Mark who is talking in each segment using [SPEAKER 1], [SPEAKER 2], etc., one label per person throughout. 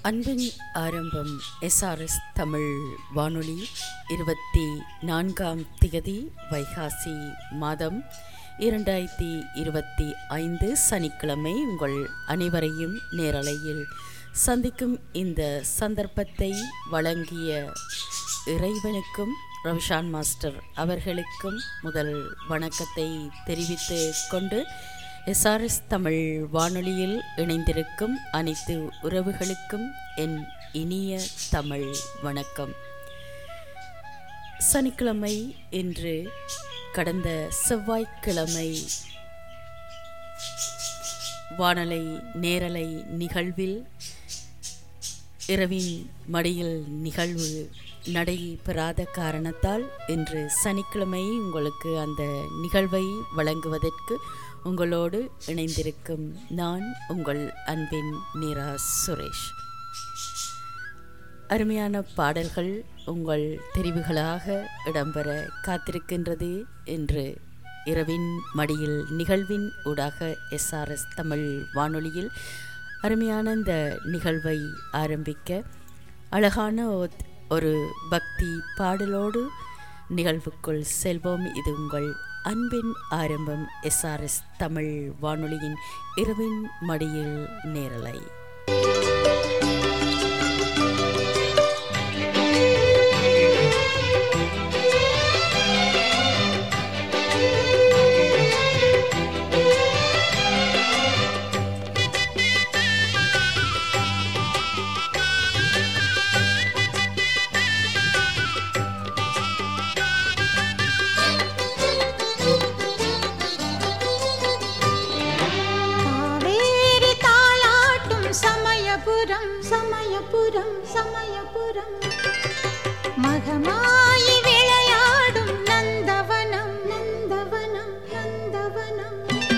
[SPEAKER 1] அன்பின் ஆரம்பம் எஸ்ஆர்எஸ் தமிழ் வானொலி இருபத்தி நான்காம் திகதி வைகாசி மாதம் இரண்டாயிரத்தி இருபத்தி ஐந்து சனிக்கிழமை உங்கள் அனைவரையும் நேரலையில் சந்திக்கும் இந்த சந்தர்ப்பத்தை வழங்கிய இறைவனுக்கும் ரவிஷான் மாஸ்டர் அவர்களுக்கும் முதல் வணக்கத்தை தெரிவித்து கொண்டு எஸ்ஆர்எஸ் தமிழ் வானொலியில் இணைந்திருக்கும் அனைத்து உறவுகளுக்கும் என் இனிய தமிழ் வணக்கம் சனிக்கிழமை இன்று கடந்த செவ்வாய்க்கிழமை வானலை நேரலை நிகழ்வில் இரவின் மடியில் நிகழ்வு நடைபெறாத காரணத்தால் இன்று சனிக்கிழமை உங்களுக்கு அந்த நிகழ்வை வழங்குவதற்கு உங்களோடு இணைந்திருக்கும் நான் உங்கள் அன்பின் மீரா சுரேஷ் அருமையான பாடல்கள் உங்கள் தெரிவுகளாக இடம்பெற காத்திருக்கின்றது என்று இரவின் மடியில் நிகழ்வின் ஊடாக எஸ்ஆர்எஸ் தமிழ் வானொலியில் அருமையான இந்த நிகழ்வை ஆரம்பிக்க அழகான ஒரு பக்தி பாடலோடு நிகழ்வுக்குள் செல்வோம் இது உங்கள் அன்பின் ஆரம்பம் எஸ்ஆர்எஸ் தமிழ் வானொலியின் இரவின் மடியில் நேரலை
[SPEAKER 2] காவேரி தாளாட்டும் சமயபுரம் சமயபுரம் சமயபுரம் மகமாயி விளையாடும் நந்தவனம் நந்தவனம் நந்தவனம்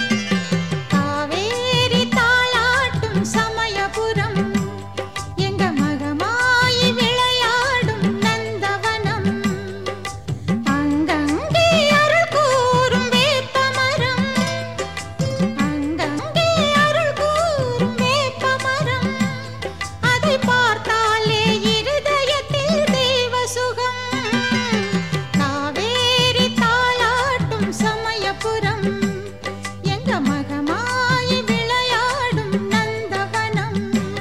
[SPEAKER 2] காவேரி தாளாட்டும் சமயபுரம் எங்க மகமாயி விளையாடும் நந்தவனம் அங்கங்கே அருள் கூறும் வேப்பமரம் அங்கங்கே அருள் கூறும் வேப்பமரம் அதை பார்த்தாலே இருதயத்தில் தெய்வ சுகம் காவேரி தாளாட்டும் சமயபுரம் எங்க மகமாயி விளையாடும் நந்தவனம்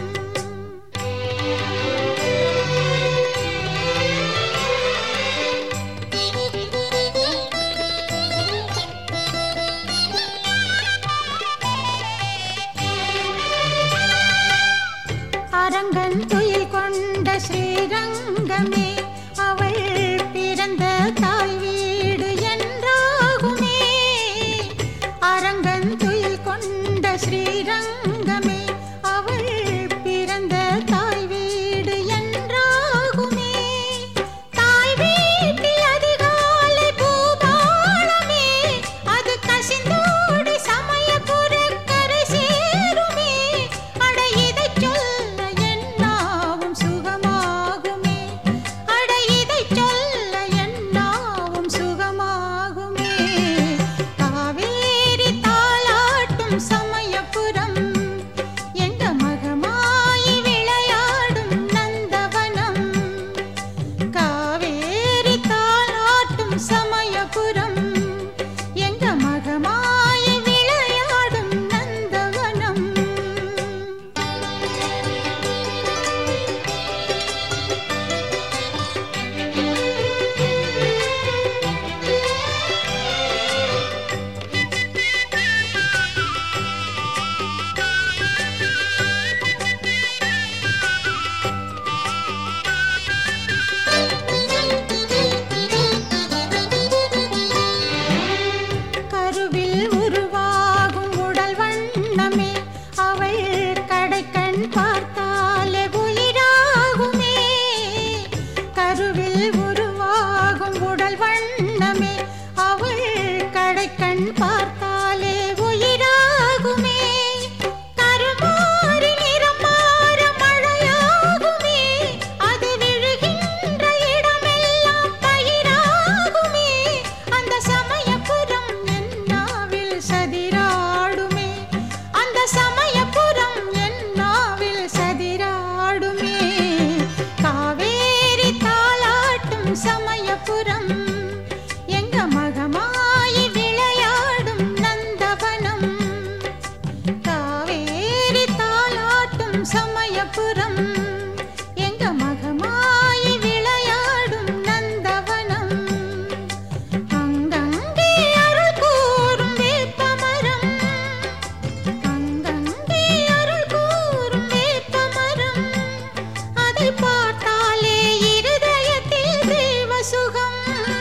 [SPEAKER 2] அரங்கன் துயில் கொண்ட ஸ்ரீரங்கமே அவள் பிறந்த தாய் வீடு என்றாகுமே அரங்கன் துயில் கொண்ட ஸ்ரீரங்கமே அவள் பிறந்த தாய் வீடு என்றாகுமே தாய் வீட்டில் அதிகாலை பூபாலமே அது கசிந்தோடி சமயபுர கரை சேருமே அட இதைச் சொல்ல என்னாவும் சுகமாகுமே அட உன்னை பார்த்தாலே இருதயத்தில் தேவ சுகம்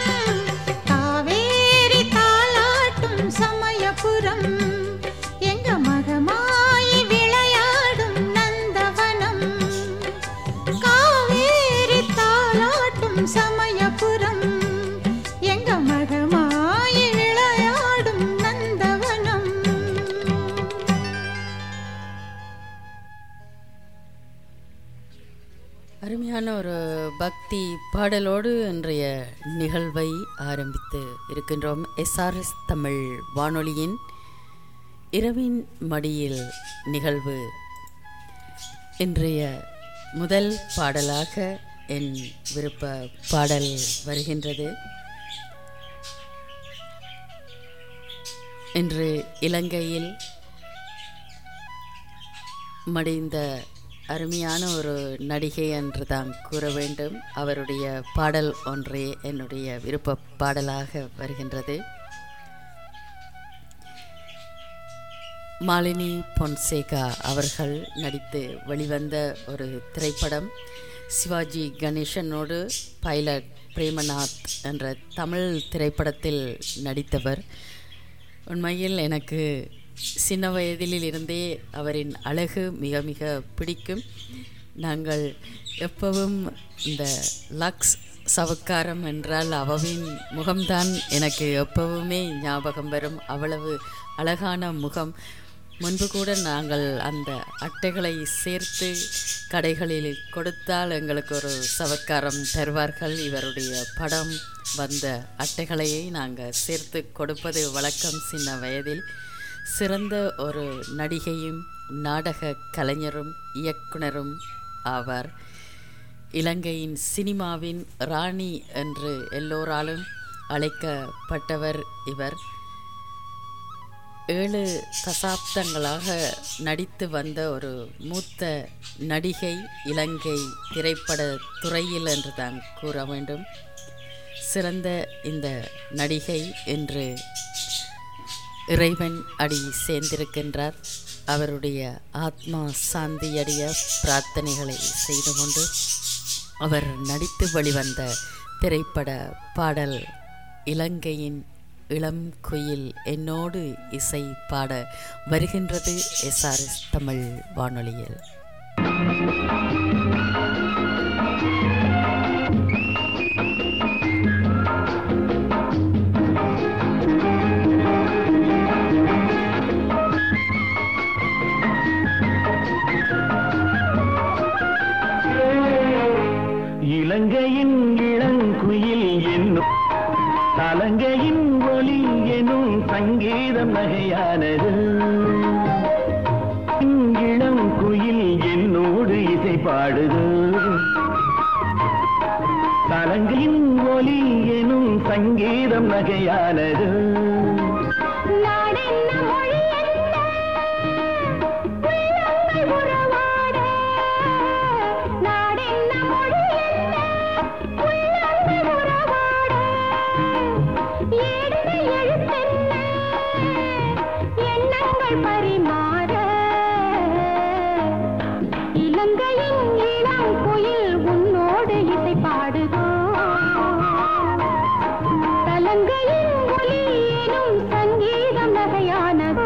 [SPEAKER 2] காவேரி தாளாட்டும் சமயபுரம் எங்க மகமாயி விளையாடும் நந்தவனம் காவேரி தாளாட்டும் சமயபுரம் எங்க மகமாயி விளையாடும் நந்தவனம்
[SPEAKER 1] அருமையான ஒரு பக்தி பாடலோடு இன்றைய நிகழ்வை ஆரம்பித்து இருக்கின்றோம் எஸ்ஆர்எஸ் தமிழ் வானொலியின் இரவின் மடியில் நிகழ்வு இன்றைய முதல் பாடலாக என் விருப்ப பாடல் வருகின்றது இன்று இலங்கையில் மடிந்த அருமையான ஒரு நடிகை என்று தான் கூற வேண்டும் அவருடைய பாடல் ஒன்றே என்னுடைய விருப்ப பாடலாக வருகின்றது மாலினி பொன்சேகா அவர்கள் நடித்து வெளிவந்த ஒரு திரைப்படம் சிவாஜி கணேசனோடு பைலட் பிரேமநாத் என்ற தமிழ் திரைப்படத்தில் நடித்தவர் உண்மையில் எனக்கு சின்ன வயதில் இருந்தே அவரின் அழகு மிக மிக பிடிக்கும் நாங்கள் எப்பவும் இந்த லக்ஸ் சவக்காரம் என்றால் அவவின் முகம்தான் எனக்கு எப்பவுமே ஞாபகம் வரும் அவ்வளவு அழகான முகம் முன்பு கூட நாங்கள் அந்த அட்டைகளை சேர்த்து கடைகளில் கொடுத்தால் எங்களுக்கு ஒரு சவக்காரம் தருவார்கள் இவருடைய படம் வந்த அட்டைகளையே நாங்கள் சேர்த்து கொடுப்பது வழக்கம் சின்ன வயதில் சிறந்த ஒரு நடிகையும் நாடக கலைஞரும் இயக்குனரும் ஆவார் இலங்கையின் சினிமாவின் ராணி என்று எல்லோராலும் அழைக்கப்பட்டவர் இவர் ஏழு தசாப்தங்களாக நடித்து வந்த ஒரு மூத்த நடிகை இலங்கை திரைப்பட துறையில் என்று தான் கூற வேண்டும் சிறந்த இந்த நடிகை என்று இறைவன் அடி சேர்ந்திருக்கின்றார் அவருடைய ஆத்மா சாந்தியடைய பிரார்த்தனைகளை செய்து கொண்டு அவர் நடித்து வெளிவந்த திரைப்பட பாடல் இலங்கையின் இளம் குயில் என்னோடு இசை பாட வருகின்றது எஸ்ஆர்எஸ் தமிழ் வானொலியில்
[SPEAKER 3] இலங்கையின் இளங்குயில் என்னும் தலங்கையின் ஒலி எனும் சங்கீதம் நகையானது இளம் குயில் என்னோடு இசை பாடுது தலங்கையின் ஒலி எனும் சங்கீதம் நகையானது
[SPEAKER 2] நாடென்ன மொழி என்ன உள்ளங்கள் உறவாட நாடென்ன மொழி என்ன உள்ளங்கள் உறவாட ஏடுன எழுத்தென்ன எண்ணங்கள் பரிமாற இலங்கையின் இளம் குயில் உன்னோடு இசை பாடுதோ தலங்கையின் ஒலி எனும் சங்கீதம் நகையானதோ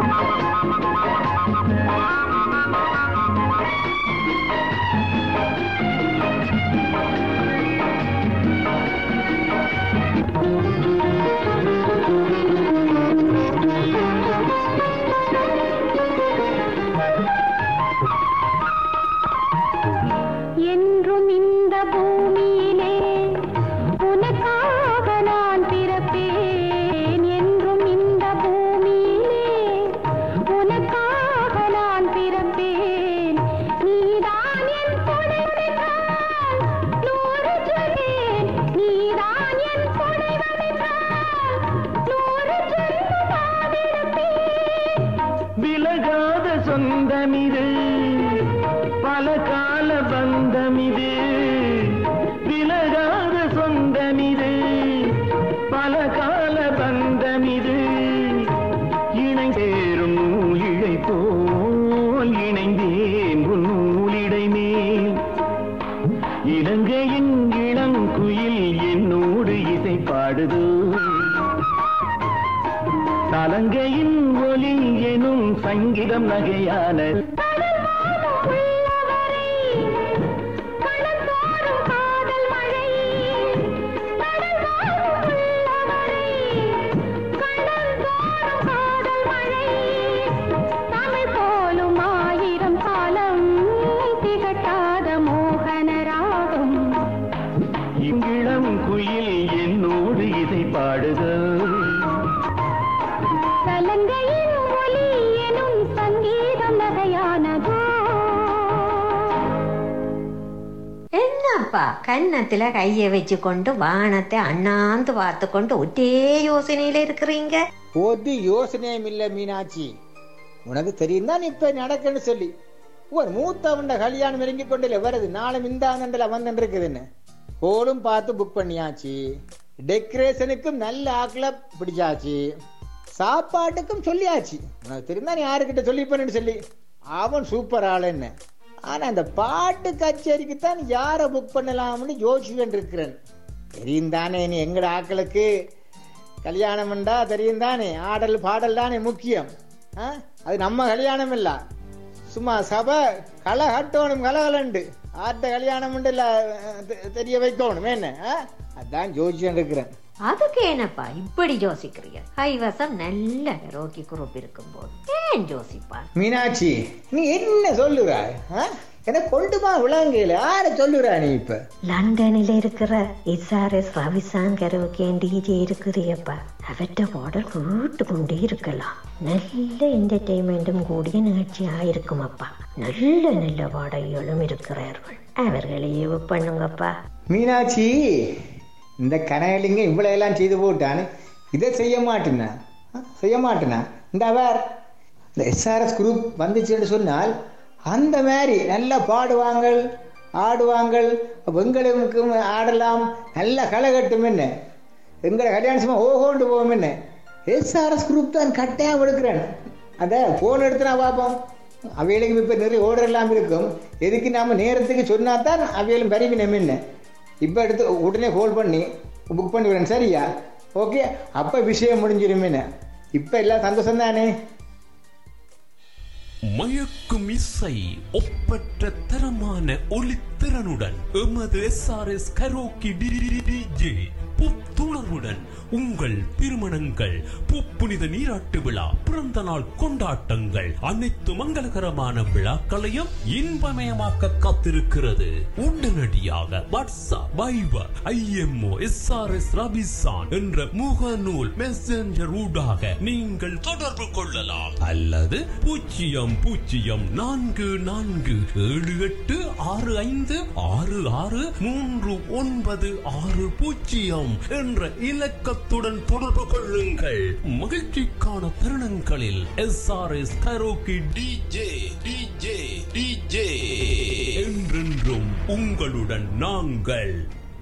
[SPEAKER 2] என்றும் இந்த பூமியிலே உனக்காக நான் பிறப்பேன் என்றும் இந்த பூமியிலே உனக்காக நான் பிறப்பேன் நீதான் என் துணைவனைத்தான் நூறு சொல்லேன் நீதான் என் துணைவனைத்தான் நூறு சொல்லுவாதிருப்பேன்
[SPEAKER 3] விலகாத சொந்தமிது பல கால பந்தமிது விலகாத சொந்தமிது பல கால பந்தமிது இணை சேரும் நூலிழை போல் இணைந்தேன் உன் நூலிடை மேல் இலங்கையின் இளங்குயில் என்னோடு இசை பாடுதோ தலங்கையின் ஒலி எனும் சங்கீதம் நகையான இங்கிளம் குயில் என்னோடு இசை பாடுதோ
[SPEAKER 2] சலங்கையின் ஒலி எனும் சங்கீதம் நகையானதோ
[SPEAKER 4] என்னப்பா கன்னத்துல கைய வச்சு கொண்டு வானத்தை அண்ணாந்து பார்த்து கொண்டு ஒரே யோசனையில இருக்கிறீங்க
[SPEAKER 5] ஒரு யோசனையும் இல்ல மீனாட்சி உனக்கு தெரியும் தான் இப்ப நடக்குன்னு சொல்லி ஒரு மூத்தவண்ட கல்யாணம் இறங்கி கொண்டில வருது நாளை மிந்தாங்கண்டில் வந்துட்டு இருக்குதுன்னு ஹோலும் பார்த்து புக் பண்ணியாச்சு டெக்கரேஷனுக்கும் நல்ல ஆக்களை பிடிச்சாச்சு சாப்பாட்டுக்கும் சொல்லியாச்சு உனக்கு தெரியும் தான் யாருக்கிட்ட சொல்லி பண்ணு சொல்லி அவன் சூப்பர் ஆளுன்னு ஆனா அந்த பாட்டு கச்சேரிக்கு தான் யாரை புக் பண்ணலாம்னு யோசிச்சுட்டு இருக்கிறேன் தெரியும் தானே நீ எங்கட ஆக்களுக்கு கல்யாணம்ண்டா தெரியும் தானே ஆடல் பாடல் தானே முக்கியம் ஆ? அது நம்ம கல்யாணம் இல்ல சும்மா சபை களை கட்டணும் கலகலண்டு ஆத்த கல்யாணம் இல்ல தெ- தெரிய வைக்கணும் என்ன ஆ? அதான் ஜோசியம் இருக்கிறேன்
[SPEAKER 4] அதுக்கு என்னப்பா இப்படி யோசிக்கிறீங்க கைவசம் நல்ல ரோக்கி குரூப் இருக்கும்போது ஏன் யோசிப்பான்
[SPEAKER 5] மீனாட்சி நீ என்ன சொல்லுறாய் ஆ? எனக்கு கொண்டுமா விளங்கையில யார சொல்லுறா நீ இப்ப
[SPEAKER 4] லண்டனில் இருக்கிற எஸ்ஆர்எஸ் ரவிசாங்கர் டிஜே இருக்கிறியப்பா அவற்ற பாடல் கேட்டு கொண்டே இருக்கலாம் நல்ல என்டர்டெயின்மெண்ட்டும் கூடிய நிகழ்ச்சியா இருக்குமப்பா நல்ல நல்ல பாடகிகளும் இருக்கிறார்கள் அவர்களையே பண்ணுங்கப்பா
[SPEAKER 5] மீனாட்சி இந்த கனகலிங்க இவ்வளவு எல்லாம் செய்து போட்டான்னு இதை செய்ய மாட்டேனா ஆ? செய்ய மாட்டேனா இந்த அவர் இந்த எஸ்ஆர்எஸ் குரூப் வந்துச்சுன்னு சொன்னால் அந்த மாதிரி நல்லா பாடுவாங்கள் ஆடுவாங்கள் வெங்களுக்கும் ஆடலாம் நல்ல களை கட்டும் என்ன எங்களை கல்யாணம் சும்மா ஓஹோண்டு போவோம் என்ன எஸ்ஆர்எஸ் குரூப் தான் கட்டாயம் எடுக்கிறேன் அதை ஃபோன் எடுத்து நான் பார்ப்போம் அவைகளுக்கு இப்போ நிறைய ஓர்டர் எல்லாம் இருக்கும் எதுக்கு நாம நேரத்துக்கு சொன்னா தான் அவைகளும் பரிவினம் என்ன இப்போ எடுத்து உடனே கால் பண்ணி புக் பண்ணி விடுறேன் சரியா ஓகே அப்போ விஷயம் முடிஞ்சிருமேன்னு இப்போ எல்லாம் சந்தோஷம் தானே
[SPEAKER 6] மயக்கும் இசை ஒப்பற்ற தரமான ஒளித்திறனுடன் எமது எஸ்ஆர்எஸ் கரோக்கி டிஜே புத்துணர்வுடன் உங்கள் திருமணங்கள் புப்புனித நீராட்டு விழா பிறந்த நாள் கொண்டாட்டங்கள் அனைத்து மங்களகரமான விழாக்களையும் இன்பமயமாக்க காத்திருக்கிறது உடனடியாக வாட்ஸ்அப் வைபர் ஐஎம்ஓ எஸ்ஆர்எஸ் ரபிசான் என்ற முகநூல் மெசஞ்சர் ஊடாக நீங்கள் தொடர்பு கொள்ளலாம் அல்லது பூஜ்ஜியம் பூஜ்ஜியம் நான்கு நான்கு ஏழு எட்டு ஆறு ஐந்து ஆறு ஆறு மூன்று ஒன்பது ஆறு பூஜ்ஜியம் என்ற இலக்கத்துடன் தொடர்பு கொள்ளுங்கள் மகிழ்ச்சிக்கான தருணங்களில் SRS karaoke DJ DJ DJ என்றென்றும் உங்களுடன் நாங்கள்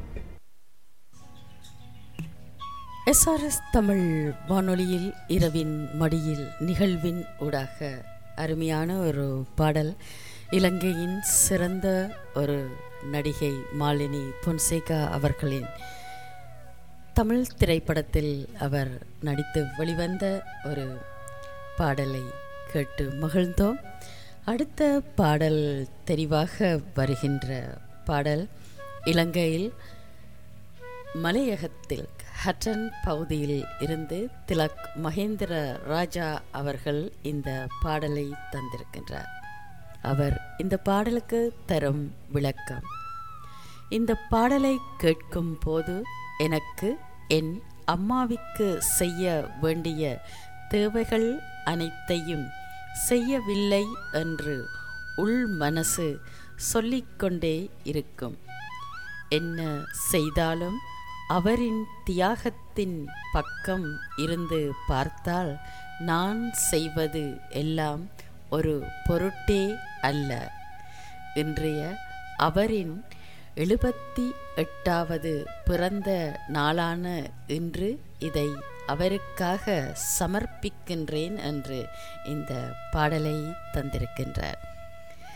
[SPEAKER 1] எஸ்ஆர்எஸ் தமிழ் வானொலியில் இரவின் மடியில் நிகழ்வின் ஊடாக அருமையான ஒரு பாடல் இலங்கையின் சிறந்த ஒரு நடிகை மாலினி பொன்சேகா அவர்களின் தமிழ் திரைப்படத்தில் அவர் நடித்து வெளிவந்த ஒரு பாடலை கேட்டு மகிழ்ந்தோம் அடுத்த பாடல் தெரிவாக வருகின்ற பாடல் இலங்கையில் மலையகத்தில் ஹட்டன் பகுதியில் இருந்து திலக் மகேந்திர ராஜா அவர்கள் இந்த பாடலை தந்திருக்கின்றார் அவர் இந்த பாடலுக்கு தரும் விளக்கம் இந்த பாடலை கேட்கும் போது எனக்கு என் அம்மாவிற்கு செய்ய வேண்டிய தேவைகள் அனைத்தையும் செய்யவில்லை என்று உள் மனசு சொல்லிக்கொண்டே இருக்கும் என்ன செய்தாலும் அவரின் தியாகத்தின் பக்கம் இருந்து பார்த்தால் நான் செய்வது எல்லாம் ஒரு பொருட்டே அல்ல இன்றைய அவரின் எழுபத்தி எட்டாவது பிறந்த நாளான இன்று இதை அவருக்காக சமர்ப்பிக்கின்றேன் என்று இந்த பாடலை தந்திருக்கின்றார்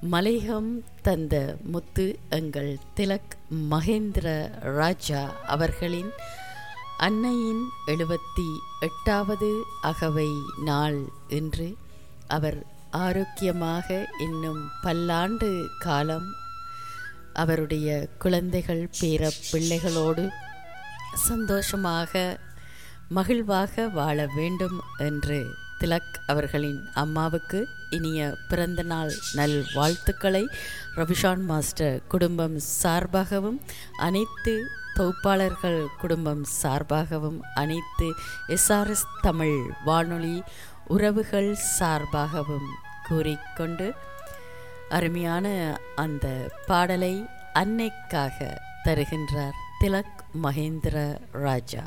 [SPEAKER 1] மலையகம் தந்த முத்து எங்கள் திலக் மகேந்திர ராஜா அவர்களின் அன்னையின் எழுபத்தி எட்டாவது அகவை நாள் இன்று அவர் ஆரோக்கியமாக இன்னும் பல்லாண்டு காலம் அவருடைய குழந்தைகள் பேர பிள்ளைகளோடு சந்தோஷமாக மகிழ்வாக வாழ வேண்டும் என்று திலக் அவர்களின் அம்மாவுக்கு இனிய பிறந்த நாள் நல் வாழ்த்துக்களை ரவிஷான் மாஸ்டர் குடும்பம் சார்பாகவும் அனைத்து தொகுப்பாளர்கள் குடும்பம் சார்பாகவும் அனைத்து எஸ்ஆர்எஸ் தமிழ் வானொலி உறவுகள் சார்பாகவும் கூறிக்கொண்டு அருமையான அந்த பாடலை அன்னைக்காக தருகின்றார் திலக் மகேந்திர ராஜா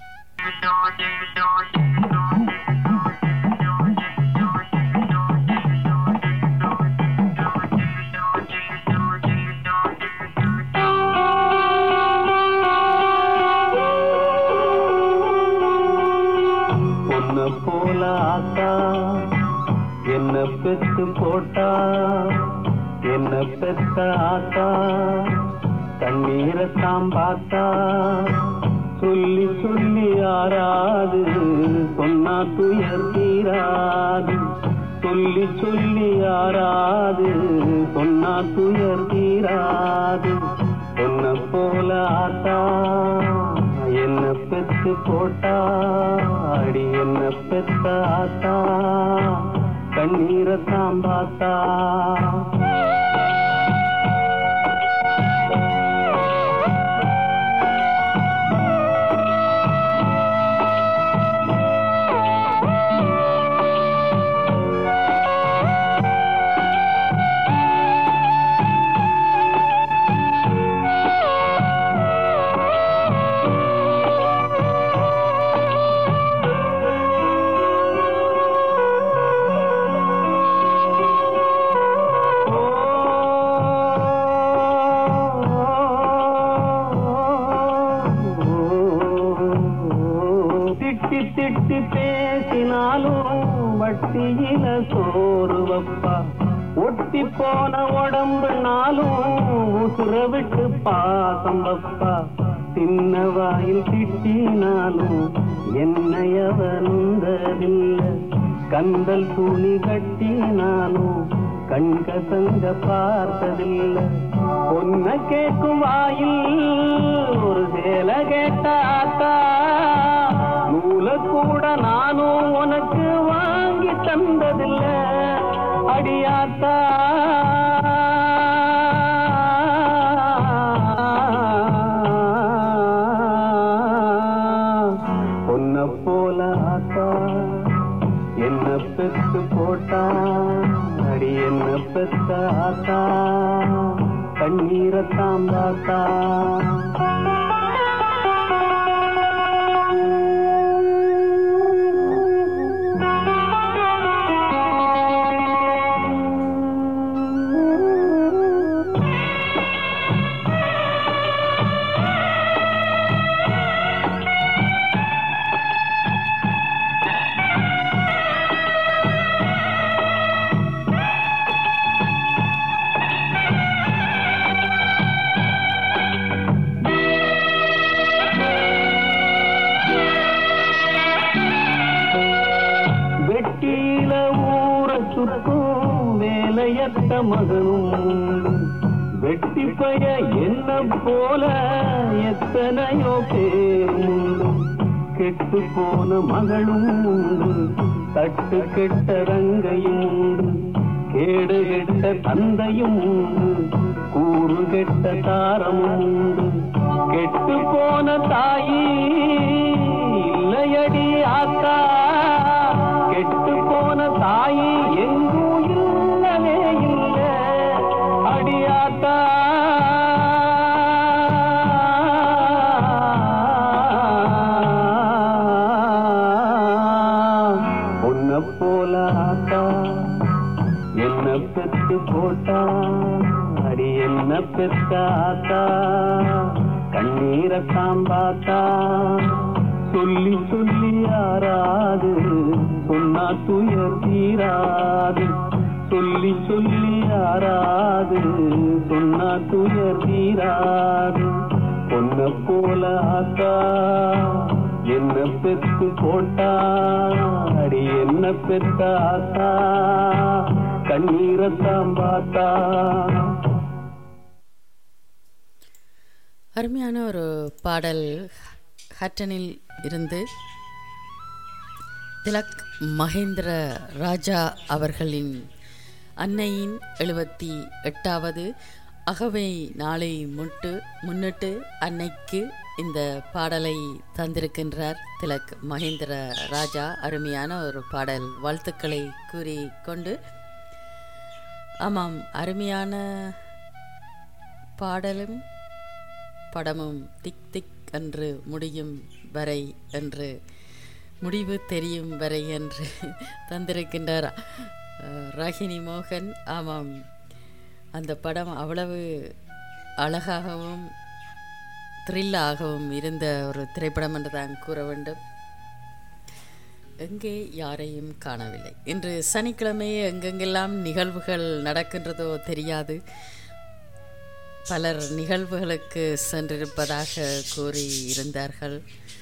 [SPEAKER 3] பொண்ண போல ஆத்தா என்ன பெத்து போட்டா என்ன பெத்த ஆத்தா தண்ணீரத்தாம் பார்த்தா சொல்லி சொல்லி ஆறாது சொன்னா துயர் தீராது சொல்லி சொல்லி ஆறாது சொன்னா துயர் தீராது பொண்ண போல ஆத்தா என்ன பெத்து போட்டா அடி என்ன பெத்த ஆத்தா கண்ணீரத்தாம் பார்த்தா திட்டி திட்டி பேசினாலும் வட்டியில சோறு வப்பா ஒட்டி போன உடம்புனாலும் உசுர விட்டு பாசம் வப்பா சின்ன வாயில் திட்டினாலும் என்னையவனுந்ததில்லை கந்தல் துணி கட்டினாலும் கண்கசங்க பார்த்ததில்லை பொன்ன கேட்கும் வாயில் ஒரு சேல கேட்டாத்தா நூல கூட நானும் உனக்கு வாங்கி தந்ததில்ல அடியாத்தா பொன்ன போல ஆத்தா என்ன பெத்து போட்டா அடி என்ன பெத்த ஆத்தா கண்ணீரத்தாம் பார்த்தா வெட்டியில ஊற சுற்றும் வேலையற்ற மகனும் உண்டு. வெட்டி பய என்ன போல எத்தனையோ பேர் உண்டு கெட்டு போன மகளும் உண்டு தட்டு கெட்ட ரங்கையும் உண்டு கேடு கெட்ட தந்தையும் உண்டு கூறு கெட்ட தாரமும் உண்டு கெட்டு போன தாயி இல்லையடி ஆத்தா கெட்டு போன தாயி எங்கும் இல்லவே இல்ல அடியாத்தா உன்ன போல ஆத்தா என்ன பெத்து போட்டா அடி என்ன பெத்த ஆத்தா கண்ணீரை சாம்பாத்தா சொல்லி சொல்லி யாராது சொன்னா துயர் தீராது சொல்லி சொல்லி ஆறாது சொன்னா துயர் தீராது பொன்ன போல ஆத்தா என்ன பெத்து போட்டா அடி என்ன பெத்த ஆத்தா கண்ணீரத்தான் பார்த்தா
[SPEAKER 1] அருமையான ஒரு பாடல் ஹட்டனில் இருந்து திலக் மகேந்திர ராஜா அவர்களின் அன்னையின் எழுபத்தி எட்டாவது அகவை நாளை முட்டு முன்னிட்டு அன்னைக்கு இந்த பாடலை தந்திருக்கின்றார் திலக் மகேந்திர ராஜா அருமையான ஒரு பாடல் வாழ்த்துக்களை கூறிக்கொண்டு ஆமாம் அருமையான பாடலும் படமும் திக் திக் என்று முடியும் வரை என்று முடிவு தெரியும் வரை என்று தந்திருக்கின்றார் அஹ், ராகினி மோகன் ஆமாம் அந்த படம் அவ்வளவு அழகாகவும் த்ரில்லாகவும் இருந்த ஒரு திரைப்படம் என்று தான் கூற வேண்டும் எங்கே யாரையும் காணவில்லை இன்று சனிக்கிழமை எங்கெங்கெல்லாம் நிகழ்வுகள் நடக்கின்றதோ தெரியாது பலர் நிகழ்வுகளுக்கு சென்றிருப்பதாக கூறி இருந்தார்கள்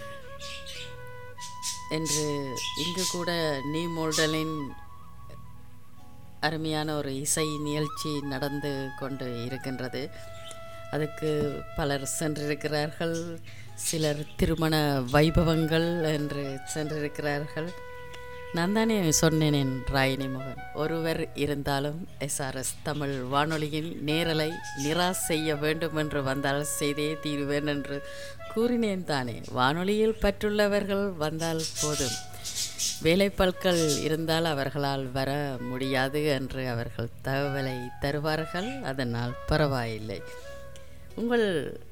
[SPEAKER 1] என்று இங்கு கூட நீ மோல்டலின் அருமையான ஒரு இசை நிகழ்ச்சி நடந்து கொண்டு இருக்கின்றது அதுக்கு பலர் சென்றிருக்கிறார்கள் சிலர் திருமண வைபவங்கள் என்று சென்றிருக்கிறார்கள் நான் தானே சொன்னேன் என் ராயினி மோகன் ஒருவர் இருந்தாலும் எஸ்ஆர்எஸ் தமிழ் வானொலியில் நேரலை நிராஸ் செய்ய வேண்டும் என்று வந்தால் செய்தே தீருவேன் என்று கூறினேன் தானே வானொலியில் பற்றுள்ளவர்கள் வந்தால் போதும் வேலைப்பல்கள் இருந்தால் அவர்களால் வர முடியாது என்று அவர்கள் தகவலை தருவார்கள் அதனால் பரவாயில்லை உங்கள்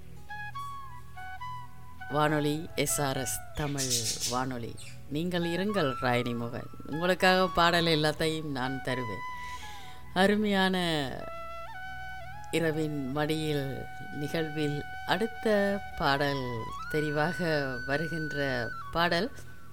[SPEAKER 1] வானொலி எஸ்ஆர்எஸ் தமிழ் வானொலி நீங்கள் இருங்கள் ராயினி மோகன் உங்களுக்காக பாடல் எல்லாத்தையும் நான் தருவேன் அருமையான இரவின் மடியில் நிகழ்வில் அடுத்த பாடல் தெரிவாக வருகின்ற பாடல்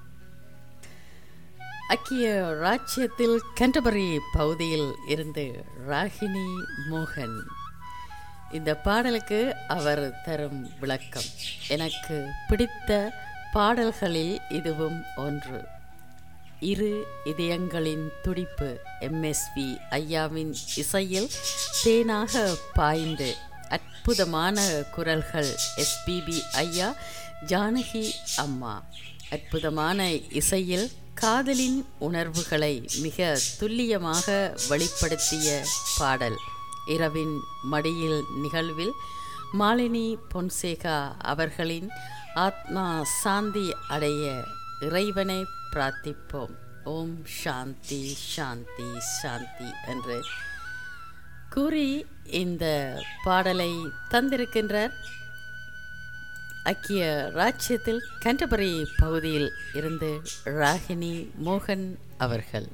[SPEAKER 1] ஐக்கிய ராஜ்யத்தில் கண்டபரி பகுதியில் இருந்து ராகினி மோகன் இந்த பாடலுக்கு அவர் தரும் விளக்கம் எனக்கு பிடித்த பாடல்களில் இதுவும் ஒன்று இரு இதயங்களின் துடிப்பு எம்எஸ்வி ஐயாவின் இசையில் தேனாக பாய்ந்து அற்புதமான குரல்கள் எஸ்பிபி ஐயா ஜானகி அம்மா அற்புதமான இசையில் காதலின் உணர்வுகளை மிக துல்லியமாக வெளிப்படுத்திய பாடல் இரவின் மடியில் நிகழ்வில் மாலினி பொன்சேகா அவர்களின் ஆத்மா சாந்தி அடைய இறைவனை பிரார்த்திப்போம் ஓம் சாந்தி சாந்தி சாந்தி என்று கூறி இந்த பாடலை தந்திருக்கின்றார் ஐக்கிய ராஜ்யத்தில் கண்டபரி பகுதியில் இருந்து ராகினி மோகன் அவர்கள்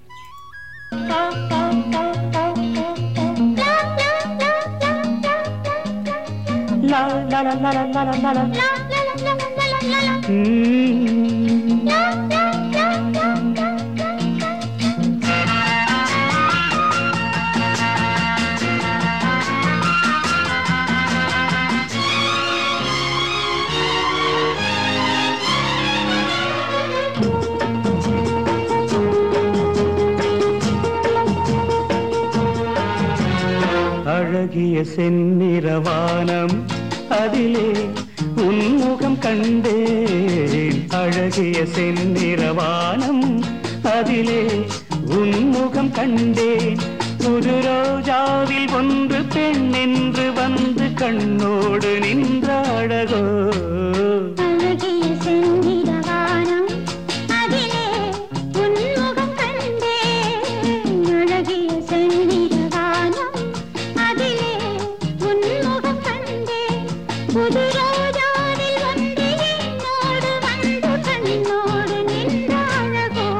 [SPEAKER 3] அழகிய செந்நிறவானம் அதிலே உன்முகம் கண்டேன் அழகிய செந்நிறவானம் அதிலே உன்முகம் கண்டேன் புது ரோஜாவில் ஒன்று பெண் என்று வந்து கண்ணோடு நின்ற அழகோ
[SPEAKER 2] அழகிய செந்திரவானம் அதிலே உன்முகம் கண்டேன் அழகிய செந்திரவானம் அதிலே உன்முகம் கண்டேன் புது ரோஜாவில் வந்து என்னோடு வந்து கண்ணோடு நின்ற அழகோ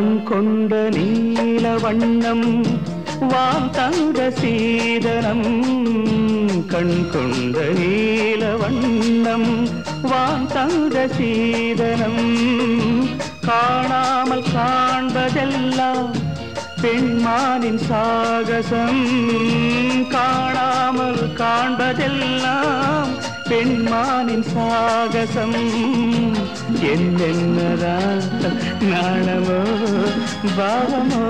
[SPEAKER 3] கண் கொண்ட நீல வண்ணம் வான் தந்த சீதனம் கண் கொண்ட நீல வண்ணம் வான் தந்த சீதனம் காணாமல் காண்பதெல்லாம் பெண்மானின் சாகசம் காணாமல் காண்பதெல்லாம் பெண்மானின் சாகசம் என்னென்னதான் நாணமோ பாவமோ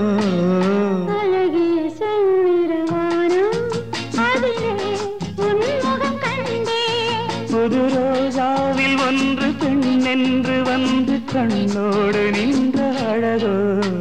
[SPEAKER 2] அழகிய செந்நிறவானம் அதிலே உன்முகம் கண்டேன்
[SPEAKER 3] புது ரோஜாவில் ஒன்று பெண்ணென்று வந்து கண்ணோடு நின்ற அழகோ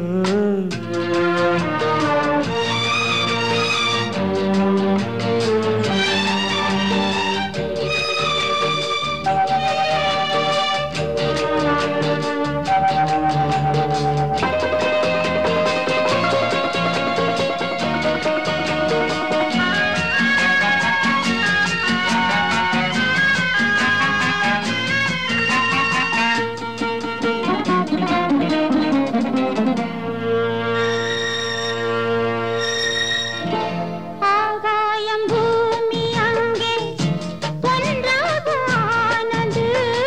[SPEAKER 2] ஆகாயம் பூமி அங்கே ஒன்றாக ஆனது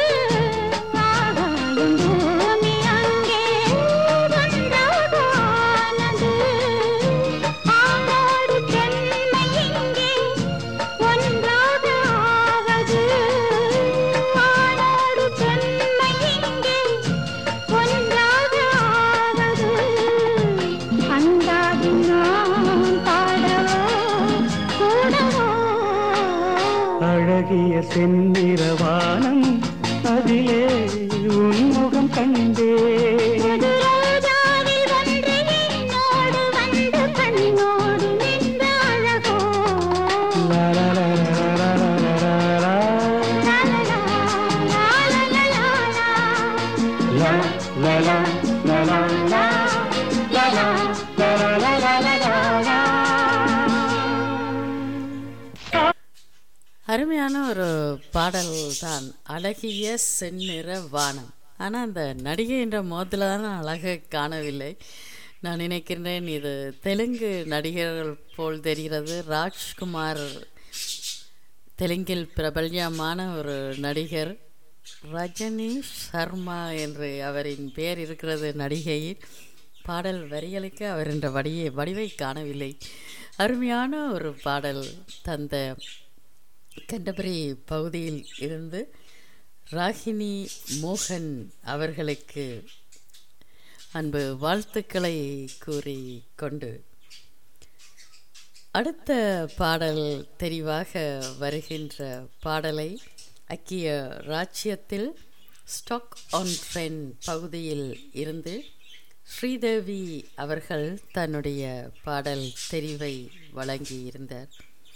[SPEAKER 2] ஆகாயம் பூமி அங்கே ஒன்றாக ஆனது ஆணோடு பெண்மை இங்கே ஒன்றாக ஆவது ஆணோடு பெண்மை இங்கே ஒன்றாக ஆவது அந்தாதி நான் பாடவோ கூடவோ
[SPEAKER 3] அழகிய செந்நிறவானம் அதிலே உன்முகம் கண்டே
[SPEAKER 2] புது ரோஜாவில் ஒன்று என்னோடு வந்து கண்ணோடு நின்ற அழகோ
[SPEAKER 3] லா, லா, லா, லா, லா, லா, லா.
[SPEAKER 2] லா, லா, லா, லா, லா, லா, லா.
[SPEAKER 3] லா, லா, லா, லா, லா, லா, லா, லா, லா, லா, லா.
[SPEAKER 1] அருமையான ஒரு பாடல் தான் அழகிய செந்நிற வானம் ஆனால் அந்த நடிகை என்ற முகத்தில் தான் நான் அழகை காணவில்லை நான் நினைக்கின்றேன் இது தெலுங்கு நடிகர்கள் போல் தெரிகிறது ராஜ்குமார் தெலுங்கில் பிரபல்யமான ஒரு நடிகர் ரஜினி சர்மா என்று அவரின் பெயர் இருக்கிறது நடிகையில் பாடல் வரிகளுக்கு அவர் என்ற வடியை வடிவை காணவில்லை அருமையான ஒரு பாடல் தந்த கண்டபரி பகுதியில் இருந்து ராகினி மோகன் அவர்களுக்கு அன்பு வாழ்த்துக்களை கூறி கொண்டு அடுத்த பாடல் தெரிவாக வருகின்ற பாடலை ஐக்கிய ராச்சியத்தில் ஸ்டாக் ஆன் ட்ரென் பகுதியில் இருந்து ஸ்ரீதேவி அவர்கள் தன்னுடைய பாடல் தெரிவை வழங்கியிருந்தார்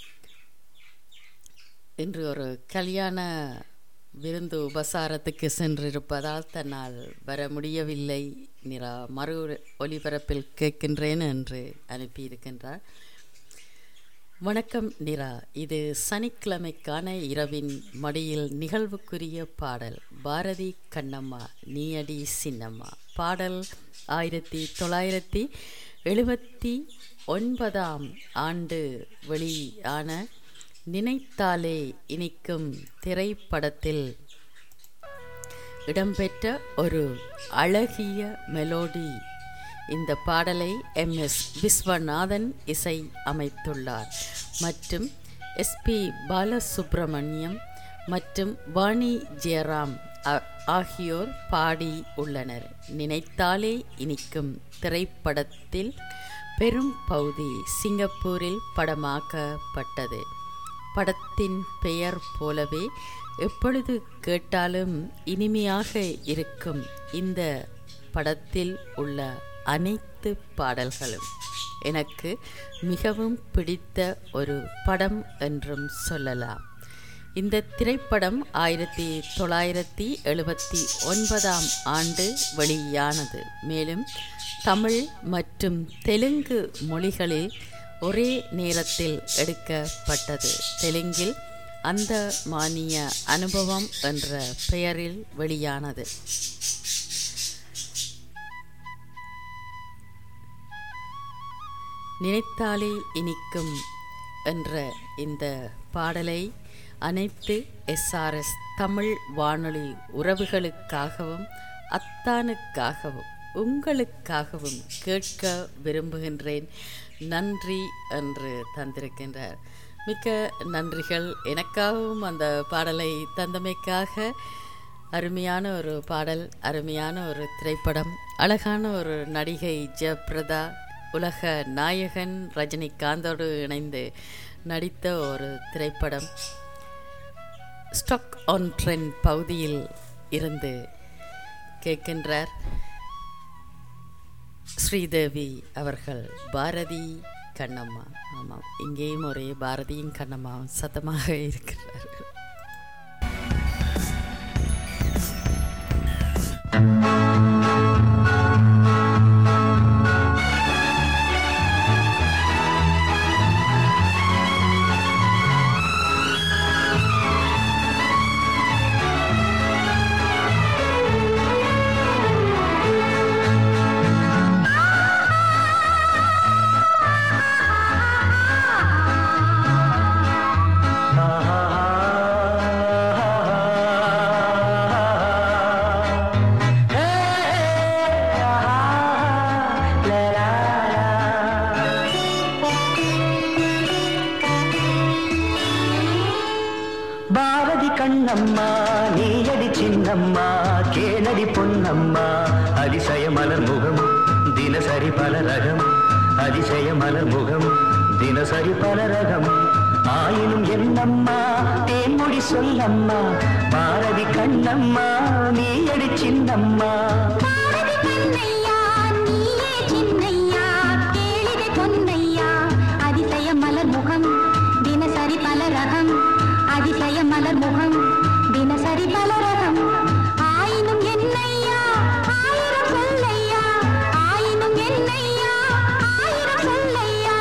[SPEAKER 1] இன்று ஒரு கல்யாண விருந்து உபசாரத்துக்கு சென்றிருப்பதால் தன்னால் வர முடியவில்லை நிரா மறு ஒலிபரப்பில் கேட்கின்றேன் என்று அனுப்பியிருக்கின்றார் வணக்கம் நிரா இது சனிக்கிழமைக்கான இரவின் மடியில் நிகழ்வுக்குரிய பாடல் பாரதி கண்ணம்மா நீயடி சின்னம்மா பாடல் ஆயிரத்தி தொள்ளாயிரத்தி எழுபத்தி ஒன்பதாம் ஆண்டு வெளியான நினைத்தாலே இனிக்கும் திரைப்படத்தில் இடம்பெற்ற ஒரு அழகிய மெலோடி இந்த பாடலை எம் எஸ் விஸ்வநாதன் இசை அமைத்துள்ளார் மற்றும் எஸ்பி பாலசுப்ரமணியம் மற்றும் வாணி ஜெயராம் ஆ- ஆகியோர் பாடி உள்ளனர் நினைத்தாலே இனிக்கும் திரைப்படத்தில் பெரும் பகுதி சிங்கப்பூரில் படமாக்கப்பட்டது படத்தின் பெயர் போலவே எப்பொழுது கேட்டாலும் இனிமையாக இருக்கும் இந்த படத்தில் உள்ள அனைத்து பாடல்களும் எனக்கு மிகவும் பிடித்த ஒரு படம் என்றும் சொல்லலாம் இந்த திரைப்படம் ஆயிரத்தி தொள்ளாயிரத்தி எழுபத்தி ஒன்பதாம் ஆண்டு வெளியானது மேலும் தமிழ் மற்றும் தெலுங்கு மொழிகளில் ஒரே நேரத்தில் எடுக்கப்பட்டது தெலுங்கில் அந்த மானிய அனுபவம் என்ற பெயரில் வெளியானது நினைத்தாலே இனிக்கும் என்ற இந்த பாடலை அனைத்து எஸ்ஆர்எஸ் தமிழ் வானொலி உறவுகளுக்காகவும் அத்தானுக்காகவும் உங்களுக்காகவும் கேட்க விரும்புகின்றேன் நன்றி என்று தந்திருக்கின்றார் மிக்க நன்றிகள் எனக்காகவும் அந்த பாடலை தந்தமைக்காக அருமையான ஒரு பாடல் அருமையான ஒரு திரைப்படம் அழகான ஒரு நடிகை ஜெயபிரதா உலக நாயகன் ரஜினிகாந்தோடு இணைந்து நடித்த ஒரு திரைப்படம் ஸ்டாக் ஆன் ட்ரெண்ட் பகுதியில் இருந்து கேட்கின்றார் ஸ்ரீதேவி அவர்கள் பாரதி கண்ணம்மா ஆமாம் இங்கேயும் ஒரே பாரதியும் கண்ணம்மாவும் சத்தமாக இருக்கிறார்கள்
[SPEAKER 7] பாரதி கண்ணம்மா நீயடி சின்னம்மா கேளடி பொன்னம்மா அதிசய மலர் முகம் தினசரி பல ரகம் அதிசய மலர் முகம் தினசரி பல ரகம் ஆயினும் என்னம்மா தேன்மொழி சொல்லம்மா பாரதி கண்ணம்மா நீயடி சின்னம்மா
[SPEAKER 3] பாரதி கண்ணையா நீயே சின்னையா கேளிரை பொன்னையா அதிசய மலர் முகம் தினசரி பல ரகம் அதிசய மலர் முகம் தினசரி பல ரகம் ஆயினும் என்னையா ஆயிரம் சொல்லையா ஆயினும் என்னையா ஆயிரம் சொல்லையா